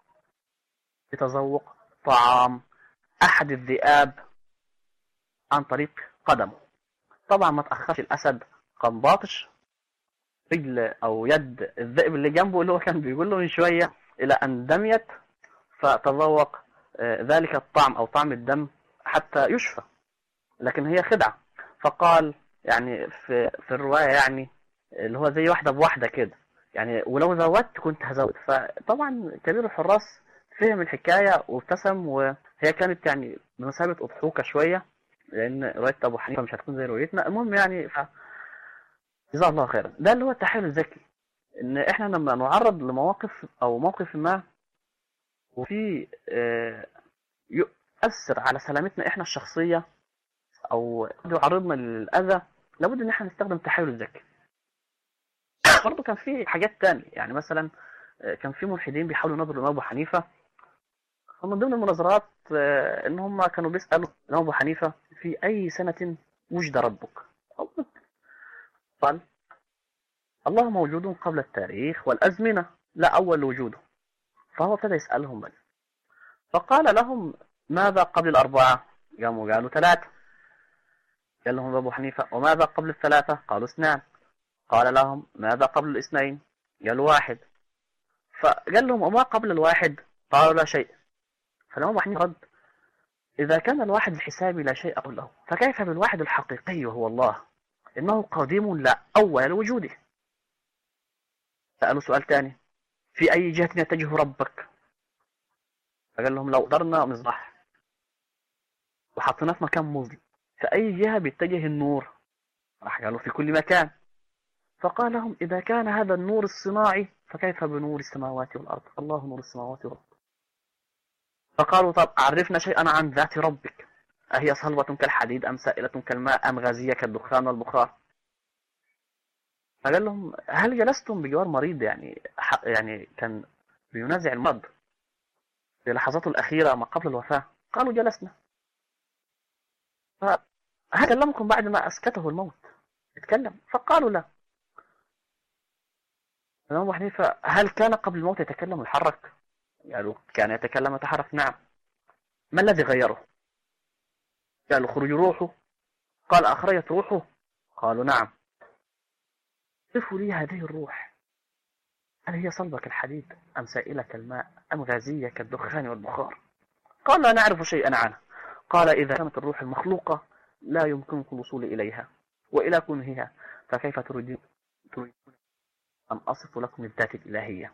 بتذوق طعام أحد الذئاب عن طريق قدمه طبعا ما تأخرش الأسد قام باطش رجل أو يد الذئب اللي جنبه اللي هو كان بيقول له من شوية إلى أن دميت فتذوق آه، ذلك الطعم أو طعم الدم حتى يشفى لكن هي خدعة فقال يعني في, في الرواية يعني اللي هو زي واحدة بواحدة كده يعني ولو زودت كنت هزود فطبعا كبير الحراس فهم الحكاية وابتسم وهي كانت يعني بمثابة أضحوكة شوية لأن رواية أبو حنيفة مش هتكون زي روايتنا المهم يعني ف... جزاه الله خيرا ده اللي هو التحليل الذكي إن إحنا لما نعرض لمواقف أو موقف ما وفي آه، يؤثر على سلامتنا إحنا الشخصية أو يعرضنا للأذى لابد إن إحنا نستخدم التحليل الذكي برضه كان في حاجات تانية يعني مثلا آه، كان في ملحدين بيحاولوا ينظروا لإمام أبو حنيفة فمن ضمن المناظرات آه، إن هم كانوا بيسألوا الإمام أبو حنيفة في أي سنة وجد ربك قال الله موجود قبل التاريخ والأزمنة لا أول وجوده فهو ابتدى يسألهم بني فقال لهم ماذا قبل الأربعة قاموا قالوا ثلاثة قال لهم أبو حنيفة وماذا قبل الثلاثة قالوا اثنان قال لهم ماذا قبل الاثنين قالوا واحد فقال لهم وما قبل الواحد قالوا لا شيء فالإمام حنيفة رد إذا كان الواحد الحسابي لا شيء أقول له فكيف بالواحد الحقيقي وهو الله إنه قديم لا أول لوجوده سألوا سؤال ثاني في أي جهة يتجه ربك فقال لهم لو قدرنا مصباح وحطيناه في مكان مظلم في أي جهة بيتجه النور راح قالوا في كل مكان فقال لهم إذا كان هذا النور الصناعي فكيف بنور السماوات والأرض الله نور السماوات والأرض فقالوا طب عرفنا شيئا عن ذات ربك أهي صلبة كالحديد أم سائلة كالماء أم غازية كالدخان والبخار فقال لهم هل جلستم بجوار مريض يعني يعني كان بينازع المرض في لحظاته الأخيرة ما قبل الوفاة قالوا جلسنا فهل كلمكم بعد ما أسكته الموت اتكلم فقالوا لا الإمام أبو حنيفة هل كان قبل الموت يتكلم ويحرك قالوا كان يتكلم ويتحرك نعم ما الذي غيره قالوا خروج روحه قال أخرجت روحه قالوا نعم صفوا لي هذه الروح هل هي صلبة كالحديد أم سائلة كالماء أم غازية كالدخان والبخار قال لا نعرف شيئا عنها قال إذا كانت الروح المخلوقة لا يمكنكم الوصول إليها وإلى كنهها فكيف تريدون أن أصف لكم الذات الإلهية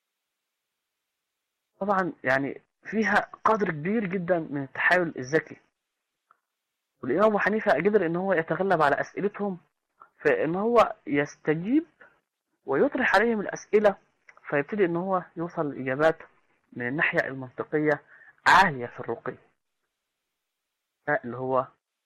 طبعا يعني فيها قدر كبير جدا من التحايل الذكي والإمام أبو حنيفة قدر إن هو يتغلب على أسئلتهم فإن هو يستجيب ويطرح عليهم الأسئلة فيبتدي إن هو يوصل الإجابات من الناحية المنطقية عالية في الرقي اللي هو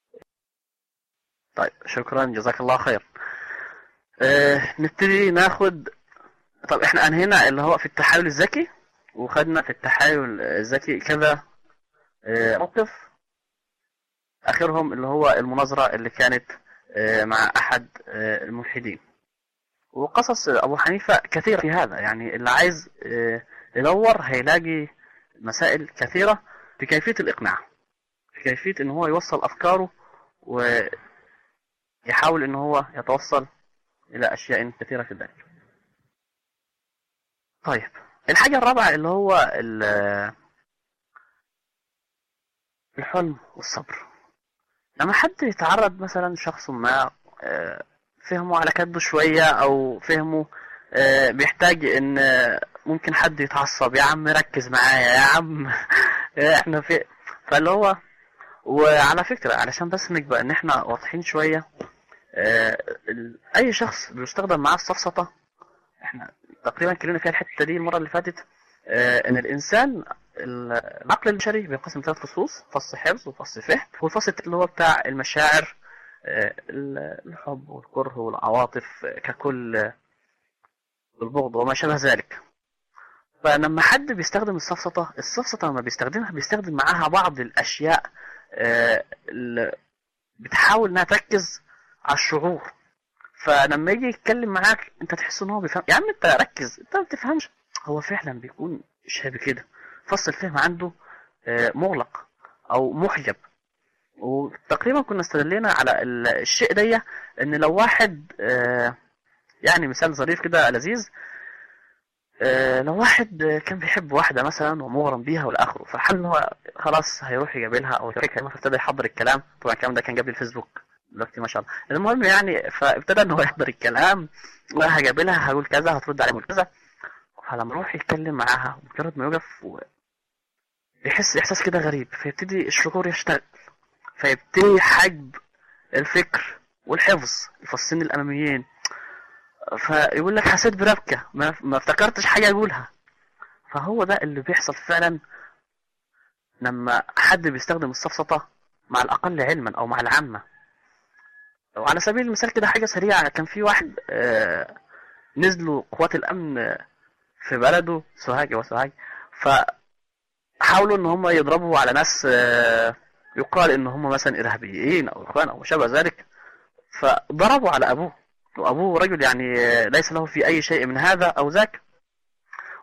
طيب شكرا جزاك الله خير اه نبتدي ناخد طب احنا انهينا اللي هو في التحايل الذكي وخدنا في التحايل الذكي كذا اه موقف اخرهم اللي هو المناظرة اللي كانت اه مع احد اه الملحدين وقصص ابو حنيفة كثيرة في هذا يعني اللي عايز يدور هيلاقي مسائل كثيرة في كيفية الاقناع في كيفية ان هو يوصل افكاره ويحاول ان هو يتوصل الى اشياء كثيرة في ذلك طيب الحاجة الرابعة اللي هو الحلم والصبر لما حد يتعرض مثلا شخص ما فهمه على كده شوية او فهمه بيحتاج ان ممكن حد يتعصب يا عم ركز معايا يا عم احنا في فاللي هو وعلى فكرة علشان بس نبقى ان احنا واضحين شوية اي شخص بيستخدم معاه السفسطة احنا تقريبا اتكلمنا فيها الحتة دي المرة اللي فاتت ان الانسان العقل البشري بينقسم ثلاث فصوص فص حفظ وفص فهم والفصل اللي هو بتاع المشاعر الحب والكره والعواطف ككل البغض وما شابه ذلك فلما حد بيستخدم السفسطة السفسطة لما بيستخدمها بيستخدم معاها بعض الأشياء اللي بتحاول انها تركز على الشعور فلما يجي يتكلم معاك انت تحس ان هو بيفهم يا عم انت ركز انت ما بتفهمش هو فعلا بيكون شبه كده فصل الفهم عنده مغلق او محجب وتقريبا كنا استدلينا على الشيء ده ان لو واحد يعني مثال ظريف كده لذيذ لو واحد كان بيحب واحدة مثلا ومغرم بيها والى اخره فحل ان هو خلاص هيروح يقابلها او يشاركها فابتدى يحضر الكلام طبعا الكلام ده كان قبل الفيسبوك دلوقتي ما شاء الله المهم يعني فابتدى ان هو يحضر الكلام وهقابلها هقول كذا هترد عليه كذا فلما يروح يتكلم معاها مجرد ما يوقف و... يحس احساس كده غريب فيبتدي الشعور يشتغل فيبتدي حجب الفكر والحفظ الفصين الاماميين فيقول لك حسيت بربكة ما, ما افتكرتش حاجة اقولها فهو ده اللي بيحصل فعلا لما حد بيستخدم السفسطة مع الاقل علما او مع العامة وعلى سبيل المثال كده حاجة سريعة كان في واحد آه نزلوا قوات الامن في بلده سوهاج وسوهاج فحاولوا ان هم يضربوا على ناس آه يقال ان هم مثلا ارهابيين او اخوان او ما شابه ذلك فضربوا على ابوه وابوه رجل يعني ليس له في اي شيء من هذا او ذاك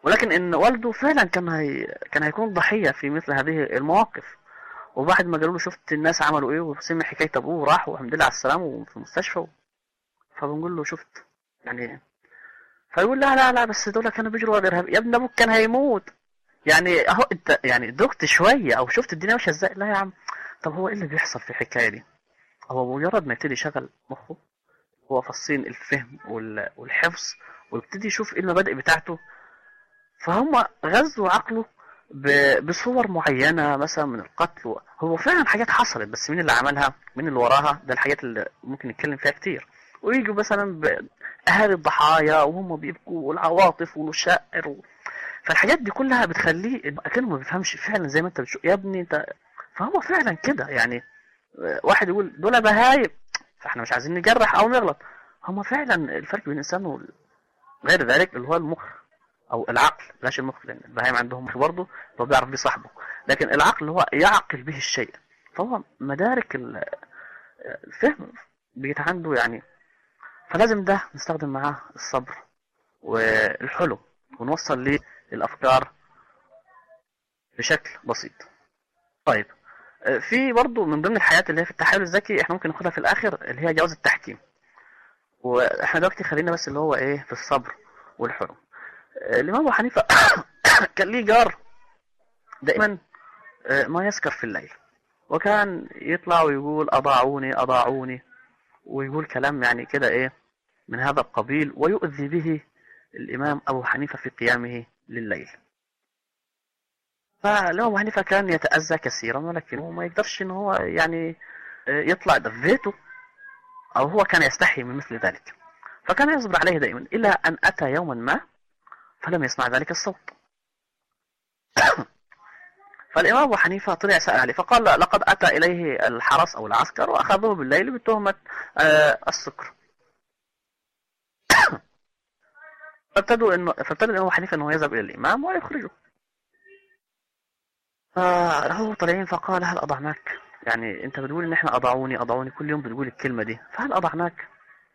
ولكن ان والده فعلا كان هي... كان هيكون ضحيه في مثل هذه المواقف وبعد ما قالوا له شفت الناس عملوا ايه وسمع حكايه ابوه وراح والحمد لله على السلامه وفي المستشفى فبنقول له شفت يعني فيقول لا لا لا بس دول كانوا بيجروا ورا الارهاب يا ابن ابوك كان هيموت يعني اهو انت يعني دقت شويه او شفت الدنيا ماشيه ازاي لا يا عم طب هو ايه اللي بيحصل في الحكايه دي هو مجرد ما يبتدي يشغل مخه هو فصين الفهم وال- والحفظ ويبتدي يشوف ايه المبادئ بتاعته فهم غزوا عقله ب- بصور معينة مثلا من القتل هو فعلا حاجات حصلت بس مين اللي عملها مين اللي وراها ده الحاجات اللي ممكن نتكلم فيها كتير ويجوا مثلا بأهالي الضحايا وهم بيبكوا والعواطف والشائر و... فالحاجات دي كلها بتخليه اكنه ما بيفهمش فعلا زي ما انت بتشوف يا ابني انت فهو فعلا كده يعني واحد يقول دول بهايم فاحنا مش عايزين نجرح او نغلط هما فعلا الفرق بين الانسان وغير ذلك اللي هو المخ او العقل بلاش المخ لان البهايم عندهم مخ برضه هو بيعرف بيه صاحبه لكن العقل اللي هو يعقل به الشيء فهو مدارك ال- الفهم بيت عنده يعني فلازم ده نستخدم معاه الصبر والحلم ونوصل ليه الافكار بشكل بسيط طيب آه، في برضو من ضمن الحاجات اللي هي في التحايل الذكي احنا ممكن ناخدها في الاخر اللي هي جواز التحكيم واحنا دلوقتي خلينا بس اللي هو ايه في الصبر والحلم آه، الامام ابو حنيفه كان ليه جار دائما آه، ما يسكر في الليل وكان يطلع ويقول اضاعوني اضاعوني ويقول كلام يعني كده ايه من هذا القبيل ويؤذي به الامام ابو حنيفه في قيامه لليل فالإمام أبو حنيفة كان يتأذى كثيرا ولكنه ما يقدرش إن هو يعني آه، يطلع ده في بيته أو هو كان يستحي من مثل ذلك فكان يصبر عليه دائما إلى أن أتى يوما ما فلم يسمع ذلك الصوت فالإمام أبو حنيفة طلع سأل عليه فقال لا، لقد أتى إليه الحرس أو العسكر وأخذوه بالليل بتهمة آه، السكر فابتدوا إنه فابتدى الإمام أبو حنيفة إنه يذهب إلى الإمام ويخرجه فهو طالعين فقال هل أضعناك يعني أنت بتقول إن إحنا أضعوني أضعوني كل يوم بتقول الكلمة دي فهل أضعناك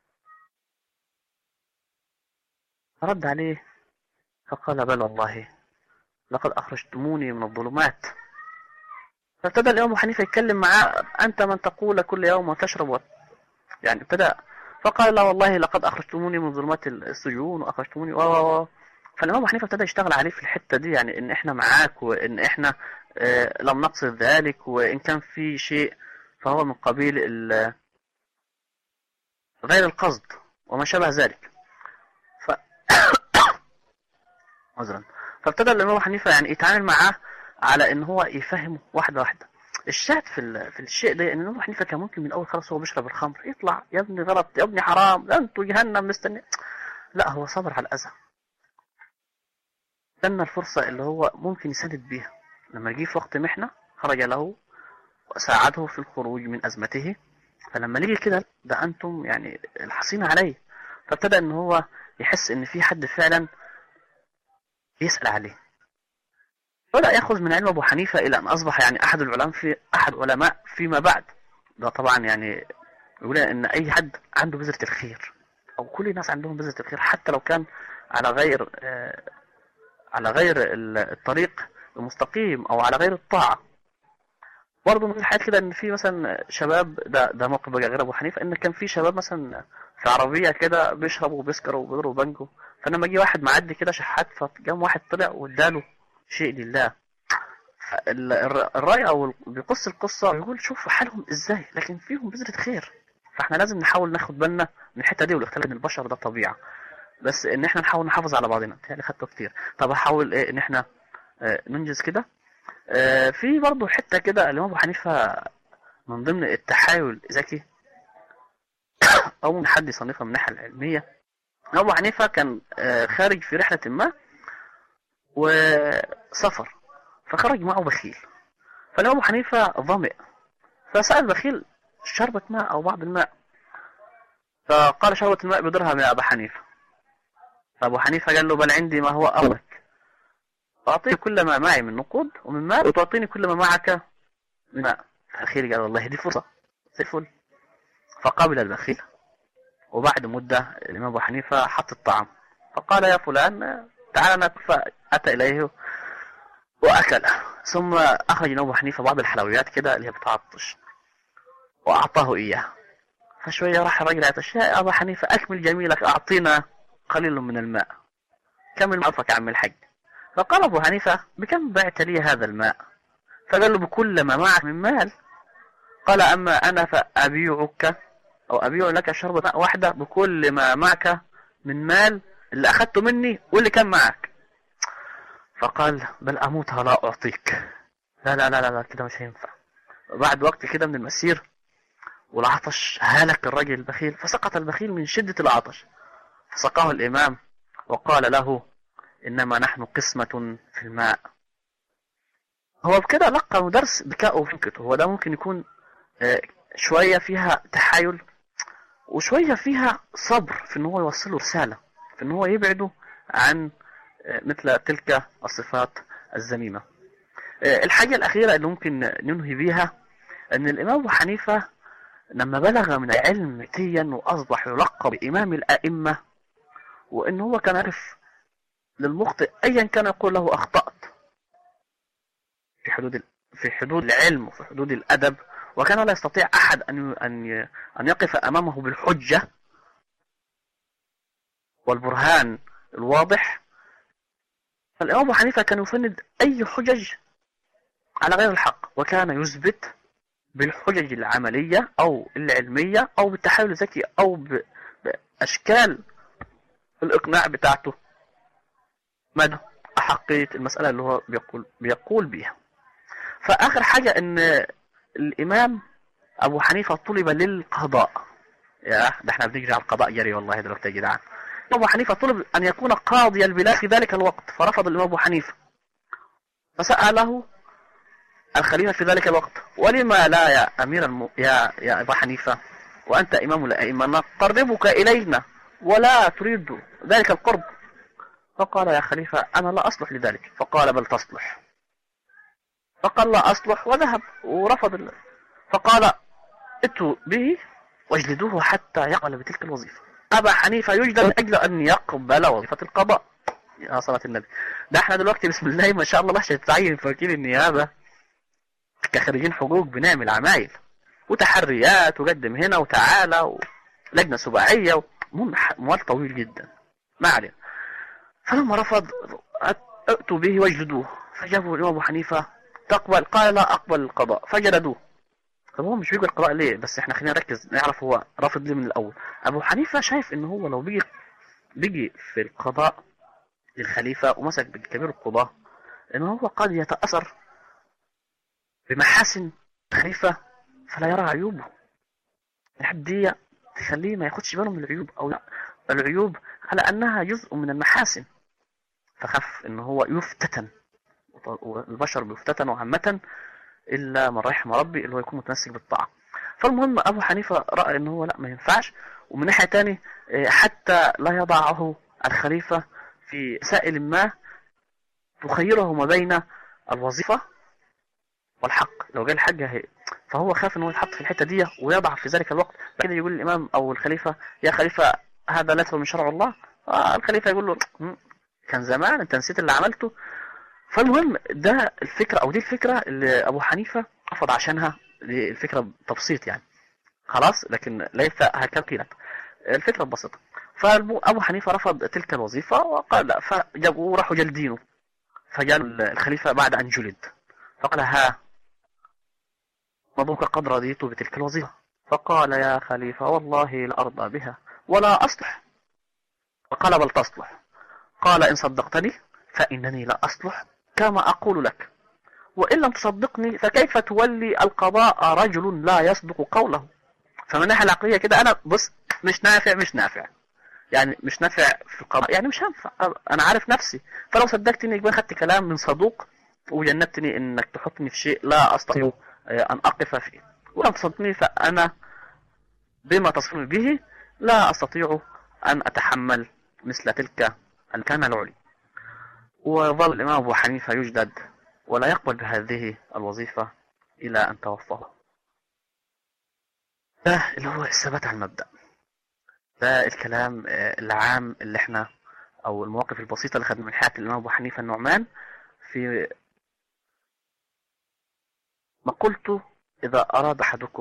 فرد عليه فقال بل والله لقد أخرجتموني من الظلمات فابتدى الإمام أبو حنيفة يتكلم معاه أنت من تقول كل يوم وتشرب و... يعني ابتدى فقال لا والله لقد أخرجتموني من ظلمات السجون وأخرجتموني و و و فالإمام أبو حنيفة ابتدى يشتغل عليه في الحتة دي يعني إن إحنا معاك وإن إحنا آه، لم نقصد ذلك وإن كان في شيء فهو من قبيل ال- غير القصد وما شابه ذلك ف... عذرا فابتدى الإمام أبو حنيفة يعني يتعامل معاه على إن هو يفهمه واحدة واحدة الشاهد في ال- في الشيء ده ان الإمام أبو حنيفه كان ممكن من الاول خلاص هو بيشرب الخمر يطلع يا ابني غلط يا ابني حرام ده انتوا جهنم مستني لا هو صبر على الاذى استنى الفرصة اللي هو ممكن يسدد بيها لما يجي في وقت محنة خرج له وساعده في الخروج من أزمته فلما نيجي كده ده أنتم يعني الحصين عليه فابتدى إن هو يحس إن في حد فعلا يسأل عليه بدأ يأخذ من علم أبو حنيفة إلى أن أصبح يعني أحد العلماء في أحد علماء فيما بعد ده طبعا يعني يقول إن أي حد عنده بذرة الخير أو كل الناس عندهم بذرة الخير حتى لو كان على غير آه، على غير ال- الطريق المستقيم او على غير الطاعه برضه من الحاجات كده ان في مثلا شباب ده ده موقف بقى غير ابو حنيفه ان كان في شباب مثلا في عربيه كده بيشربوا وبيسكروا وبيضربوا بانجو فلما جه واحد معدي كده شحات فقام واحد طلع واداله شيء لله ال- الر- الرأي او ال- بيقص القصه بيقول شوفوا حالهم ازاي لكن فيهم بذره خير فاحنا لازم نحاول ناخد بالنا من الحته دي والاختلاف بين البشر ده طبيعه بس ان احنا نحاول نحافظ على بعضنا يعني خدته كتير طب احاول ايه ان احنا آه، ننجز كده آه، في برضه حته كده الامام ابو حنيفه من ضمن التحايل الذكي او من حد يصنفها من الناحيه العلميه الامام ابو حنيفه كان آه، خارج في رحله ما وسفر فخرج معه بخيل فالامام ابو حنيفه ظمئ فسال البخيل شربة ماء او بعض الماء فقال شربة الماء بدرهم يا ابا حنيفه فابو حنيفه قال له بل عندي ما هو اولك فاعطيني كل ما معي من نقود ومن مال وتعطيني كل ما معك من ماء فالاخير قال والله دي فرصه زي الفل فقابل البخيل وبعد مده الامام ابو حنيفه حط الطعام فقال يا فلان تعال ناكل فأتى إليه وأكل ثم أخرج أبو حنيفة بعض الحلويات كده اللي هي بتعطش وأعطاه إياه فشوية راح الرجل يعطش يا أبا حنيفة أكمل جميلك أعطينا قليل من الماء كمل معطفك يا عم الحج فقال أبو حنيفة بكم بعت لي هذا الماء فقال له بكل ما معك من مال قال أما أنا فأبيعك أو أبيع لك شربة ماء واحدة بكل ما معك من مال اللي أخذته مني واللي كان معك فقال بل أموت ولا أعطيك لا لا لا لا, لا كده مش هينفع بعد وقت كده من المسير والعطش هلك الرجل البخيل فسقط البخيل من شدة العطش فسقاه الإمام وقال له إنما نحن قسمة في الماء هو بكده لقى درس بكاء وفكته هو ده ممكن يكون شوية فيها تحايل وشوية فيها صبر في ان هو يوصله رسالة في ان هو يبعده عن مثل تلك الصفات الذميمة الحاجة الأخيرة اللي ممكن ننهي بيها أن الإمام أبو حنيفة لما بلغ من العلم تيا وأصبح يلقب بإمام الأئمة وأن هو كان يعرف للمخطئ أيا كان يقول له أخطأت في حدود في حدود العلم وفي حدود الأدب وكان لا يستطيع أحد أن أن أن يقف أمامه بالحجة والبرهان الواضح فالإمام أبو حنيفة كان يفند أي حجج على غير الحق وكان يثبت بالحجج العملية أو العلمية أو بالتحايل الذكي أو بأشكال الإقناع بتاعته مدى أحقية المسألة اللي هو بيقول, بيقول بيها فآخر حاجة أن الإمام أبو حنيفة طلب للقضاء يا ده احنا بنجري على القضاء جري والله دلوقتي يا جدعان أبو حنيفة طلب أن يكون قاضي البلاد في ذلك الوقت فرفض الإمام أبو حنيفة فسأله الخليفة في ذلك الوقت ولما لا يا أمير الم... يا يا أبا حنيفة وأنت إمام الأئمة نقربك إلينا ولا تريد ذلك القرب فقال يا خليفة أنا لا أصلح لذلك فقال بل تصلح فقال لا أصلح وذهب ورفض الله فقال اتوا به واجلدوه حتى يقبل بتلك الوظيفة أبا حنيفة يجلد من أجل أن يقبل وظيفة القضاء يا صلاة النبي ده احنا دلوقتي بسم الله ما شاء الله بحشة تعين في وكيل النيابة كخريجين حقوق بنعمل عمايل وتحريات وقدم هنا وتعالى ولجنة سباعية موال طويل جدا ما علينا فلما رفض اتوا به واجلدوه فجابوا الإمام أبو حنيفة تقبل قال لا أقبل القضاء فجلدوه طب هو مش بيقبل القضاء ليه بس احنا خلينا نركز نعرف هو رافض ليه من الأول أبو حنيفة شايف إن هو لو بيجي بيجي في القضاء للخليفة ومسك بكبير القضاة إن هو قد يتأثر بمحاسن الخليفة فلا يرى عيوبه الحد دي تخليه ما ياخدش باله من العيوب أو العيوب على أنها جزء من المحاسن فخف إن هو يفتتن والبشر بيفتتنوا عامة إلا من رحم ربي اللي هو يكون متمسك بالطاعة فالمهم أبو حنيفة رأى إن هو لا ما ينفعش ومن ناحية تاني حتى لا يضعه الخليفة في سائل ما تخيره ما بين الوظيفة والحق لو جاء الحج هي فهو خاف ان هو يتحط في الحته دي ويضع في ذلك الوقت كده يقول الامام او الخليفه يا خليفه هذا ليس من شرع الله آه الخليفه يقول له كان زمان انت نسيت اللي عملته فالمهم ده الفكره او دي الفكره اللي ابو حنيفه رفض عشانها الفكره تبسيط يعني خلاص لكن ليس هكذا قيلت الفكره بسيطه فابو حنيفه رفض تلك الوظيفه وقال لا فجابوا راحوا جلدينه فجاء الخليفه بعد ان جلد فقال ها مضوك قد رضيت بتلك الوظيفة فقال يا خليفة والله لا أرضى بها ولا أصلح فقال بل تصلح قال إن صدقتني فإنني لا أصلح كما أقول لك وإن لم تصدقني فكيف تولي القضاء رجل لا يصدق قوله فمن الناحية العقلية كده أنا بص مش نافع مش نافع يعني مش نافع في القضاء يعني مش هنفع أنا عارف نفسي فلو صدقتني يبقى خدت كلام من صدوق وجنبتني انك تحطني في شيء لا استطيع ان اقف فيه ولم تصدقني فانا بما تصفني به لا استطيع ان اتحمل مثل تلك المكانة العلي وظل الامام ابو حنيفة يجدد ولا يقبل بهذه الوظيفة الى ان توفاه ده اللي هو الثبات على المبدأ ده الكلام العام اللي احنا أو المواقف البسيطة اللي خدنا من حياة الإمام أبو حنيفة النعمان في ما قلت إذا أراد أحدكم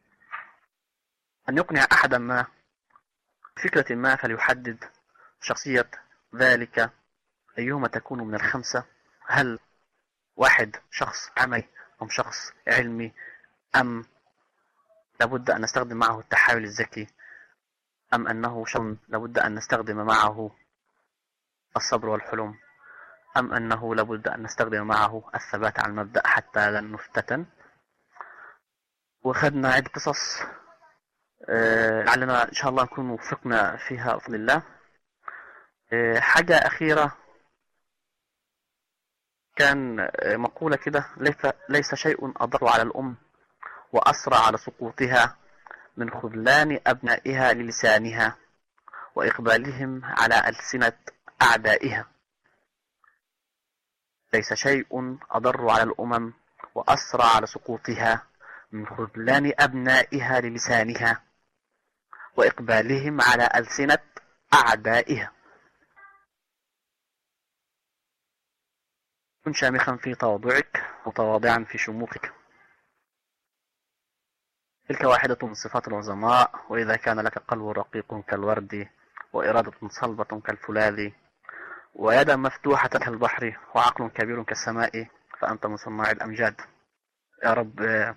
أن يقنع أحدا ما فكرة ما فليحدد شخصية ذلك أيهما تكون من الخمسة هل واحد شخص عملي أم شخص علمي أم لابد أن نستخدم معه التحايل الذكي أم أنه شخص لابد أن نستخدم معه الصبر والحلم أم أنه لابد أن نستخدم معه الثبات على المبدأ حتى لا نفتتن وخدنا عدة قصص آه، لعلنا إن شاء الله نكون وفقنا فيها بفضل الله آه، حاجة أخيرة كان آه، مقولة كده ليس شيء أضر على الأم وأسرع على سقوطها من خذلان أبنائها للسانها وإقبالهم على ألسنة أعدائها ليس شيء أضر على الأمم وأسرع على سقوطها من خذلان أبنائها للسانها وإقبالهم على ألسنة أعدائها كن شامخا في تواضعك متواضعا في شموخك تلك واحدة من صفات العظماء وإذا كان لك قلب رقيق كالورد وإرادة صلبة كالفولاذ ويدا مفتوحة كالبحر وعقل كبير كالسماء فأنت من صناع الأمجاد يا رب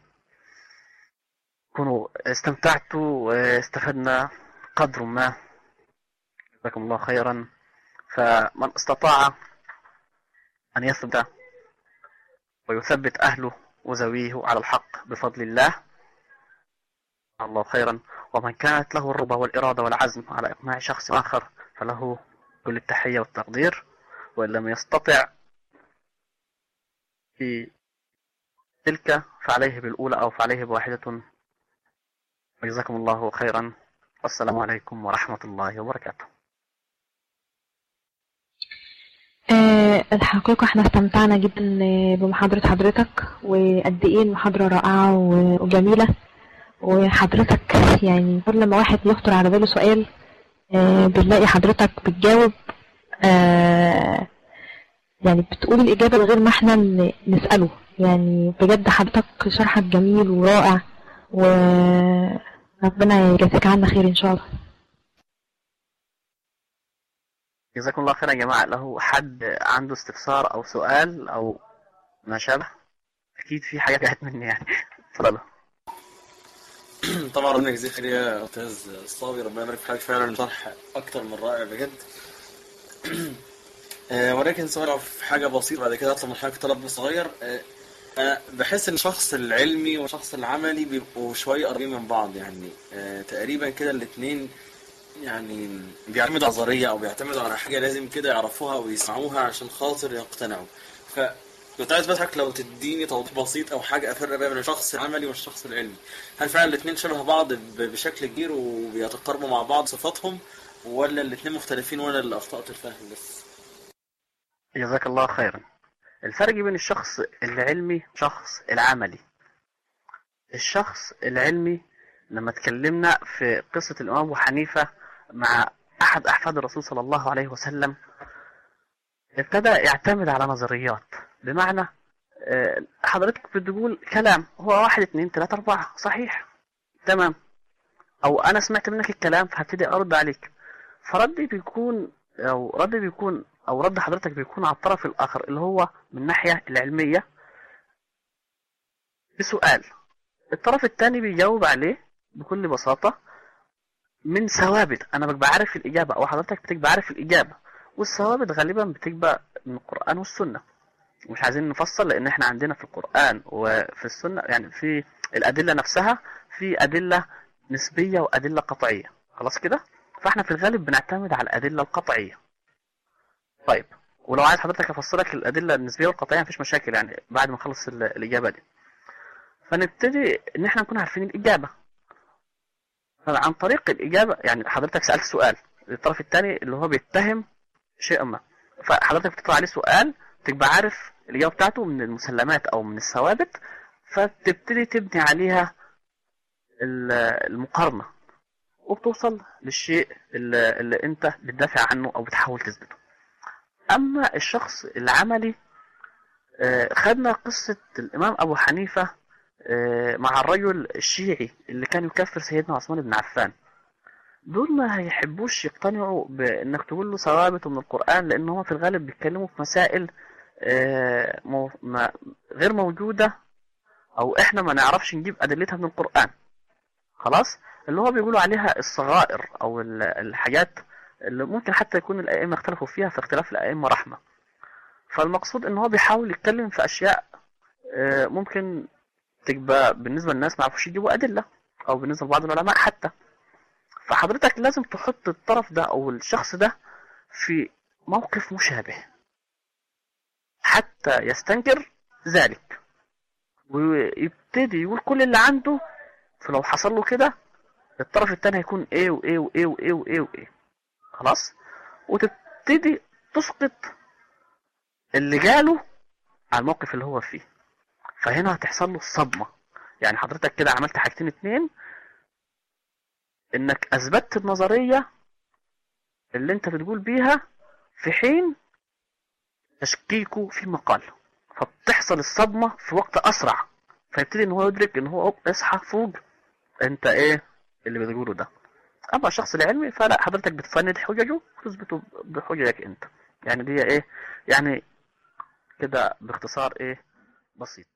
كونوا استمتعتوا واستفدنا قدر ما جزاكم الله خيرا فمن استطاع أن يثبت ويثبت أهله وزويه على الحق بفضل الله الله خيرا ومن كانت له الرغبة والإرادة والعزم على إقناع شخص آخر فله كل التحية والتقدير وإن لم يستطع في تلك فعليه بالأولى أو فعليه بواحدة وجزاكم الله خيرا والسلام عليكم ورحمة الله وبركاته
أه الحقيقة احنا استمتعنا جدا بمحاضرة حضرتك وقد ايه المحاضرة رائعة وجميلة وحضرتك يعني كل ما واحد يخطر على باله سؤال أه بنلاقي حضرتك بتجاوب أه يعني بتقول الإجابة غير ما احنا نسأله يعني بجد حضرتك شرحك جميل ورائع وربنا يجازيك عنا خير إن شاء الله
جزاكم الله خيرا يا جماعة له حد عنده استفسار أو سؤال أو ما شابه أكيد في حاجة جات مني يعني اتفضلوا
طبعا ربنا يجزيك خير يا استاذ الصاوي ربنا يبارك في حضرتك فعلا شرح اكتر من رائع بجد ولكن سؤال في حاجه بسيطه بعد كده اطلب من حضرتك طلب صغير انا بحس ان الشخص العلمي والشخص العملي بيبقوا شويه قريبين من بعض يعني تقريبا كده الاثنين يعني بيعتمدوا على نظريه او بيعتمدوا على حاجه لازم كده يعرفوها ويسمعوها عشان خاطر يقتنعوا ف كنت عايز بس لو تديني توضيح بسيط او حاجه افرق بين الشخص العملي والشخص العلمي هل فعلا الاثنين شبه بعض بشكل كبير وبيتقاربوا مع بعض صفاتهم ولا الاثنين مختلفين وانا اللي اخطات الفهم بس
جزاك الله خيرا الفرق بين الشخص العلمي والشخص العملي الشخص العلمي لما اتكلمنا في قصة الإمام أبو حنيفة مع أحد أحفاد الرسول صلى الله عليه وسلم ابتدى يعتمد على نظريات بمعنى حضرتك بتقول كلام هو واحد اتنين تلاتة أربعة صحيح تمام أو أنا سمعت منك الكلام فهبتدي أرد عليك فردي بيكون أو ردي بيكون أو رد حضرتك بيكون على الطرف الآخر اللي هو من الناحية العلمية بسؤال الطرف الثاني بيجاوب عليه بكل بساطة من ثوابت أنا ببقى عارف الإجابة أو حضرتك بتبقى عارف الإجابة والثوابت غالبا بتبقى من القرآن والسنة مش عايزين نفصل لأن احنا عندنا في القرآن وفي السنة يعني في الأدلة نفسها في أدلة نسبية وأدلة قطعية خلاص كده فاحنا في الغالب بنعتمد على الأدلة القطعية طيب ولو عايز حضرتك افسرك الادله النسبيه والقطعيه مفيش مشاكل يعني بعد ما نخلص الاجابه دي فنبتدي ان احنا نكون عارفين الاجابه فعن طريق الاجابه يعني حضرتك سالت سؤال الطرف الثاني اللي هو بيتهم شيء ما فحضرتك بتطلع عليه سؤال تبقى عارف الاجابه بتاعته من المسلمات او من الثوابت فتبتدي تبني عليها المقارنه وبتوصل للشيء اللي, اللي انت بتدافع عنه او بتحاول تثبته اما الشخص العملي آه، خدنا قصة الامام ابو حنيفة آه، مع الرجل الشيعي اللي كان يكفر سيدنا عثمان بن عفان دول ما هيحبوش يقتنعوا بانك تقول له ثوابت من القرآن لان هم في الغالب بيتكلموا في مسائل آه، مو- ما- غير موجودة او احنا ما نعرفش نجيب ادلتها من القرآن خلاص اللي هو بيقولوا عليها الصغائر او ال- الحاجات اللي ممكن حتى يكون الائمة اختلفوا فيها في اختلاف الائمة رحمة فالمقصود ان هو بيحاول يتكلم في اشياء آه، ممكن تبقى بالنسبة للناس ما يعرفوش يجيبوا ادلة او بالنسبة لبعض العلماء حتى فحضرتك لازم تحط الطرف ده او الشخص ده في موقف مشابه حتى يستنكر ذلك ويبتدي يقول كل اللي عنده فلو حصل له كده الطرف التاني هيكون ايه وايه وايه وايه وايه وايه خلاص وتبتدي تسقط اللي جاله على الموقف اللي هو فيه فهنا هتحصل له الصدمة يعني حضرتك كده عملت حاجتين اتنين انك اثبتت النظرية اللي انت بتقول بيها في حين تشكيكه في مقال فبتحصل الصدمة في وقت اسرع فيبتدي ان هو يدرك ان هو اصحى فوق انت ايه اللي بتقوله ده اما الشخص العلمي فلا حضرتك بتفند حججه وتثبته بحججك انت يعني دي ايه يعني كده باختصار ايه بسيط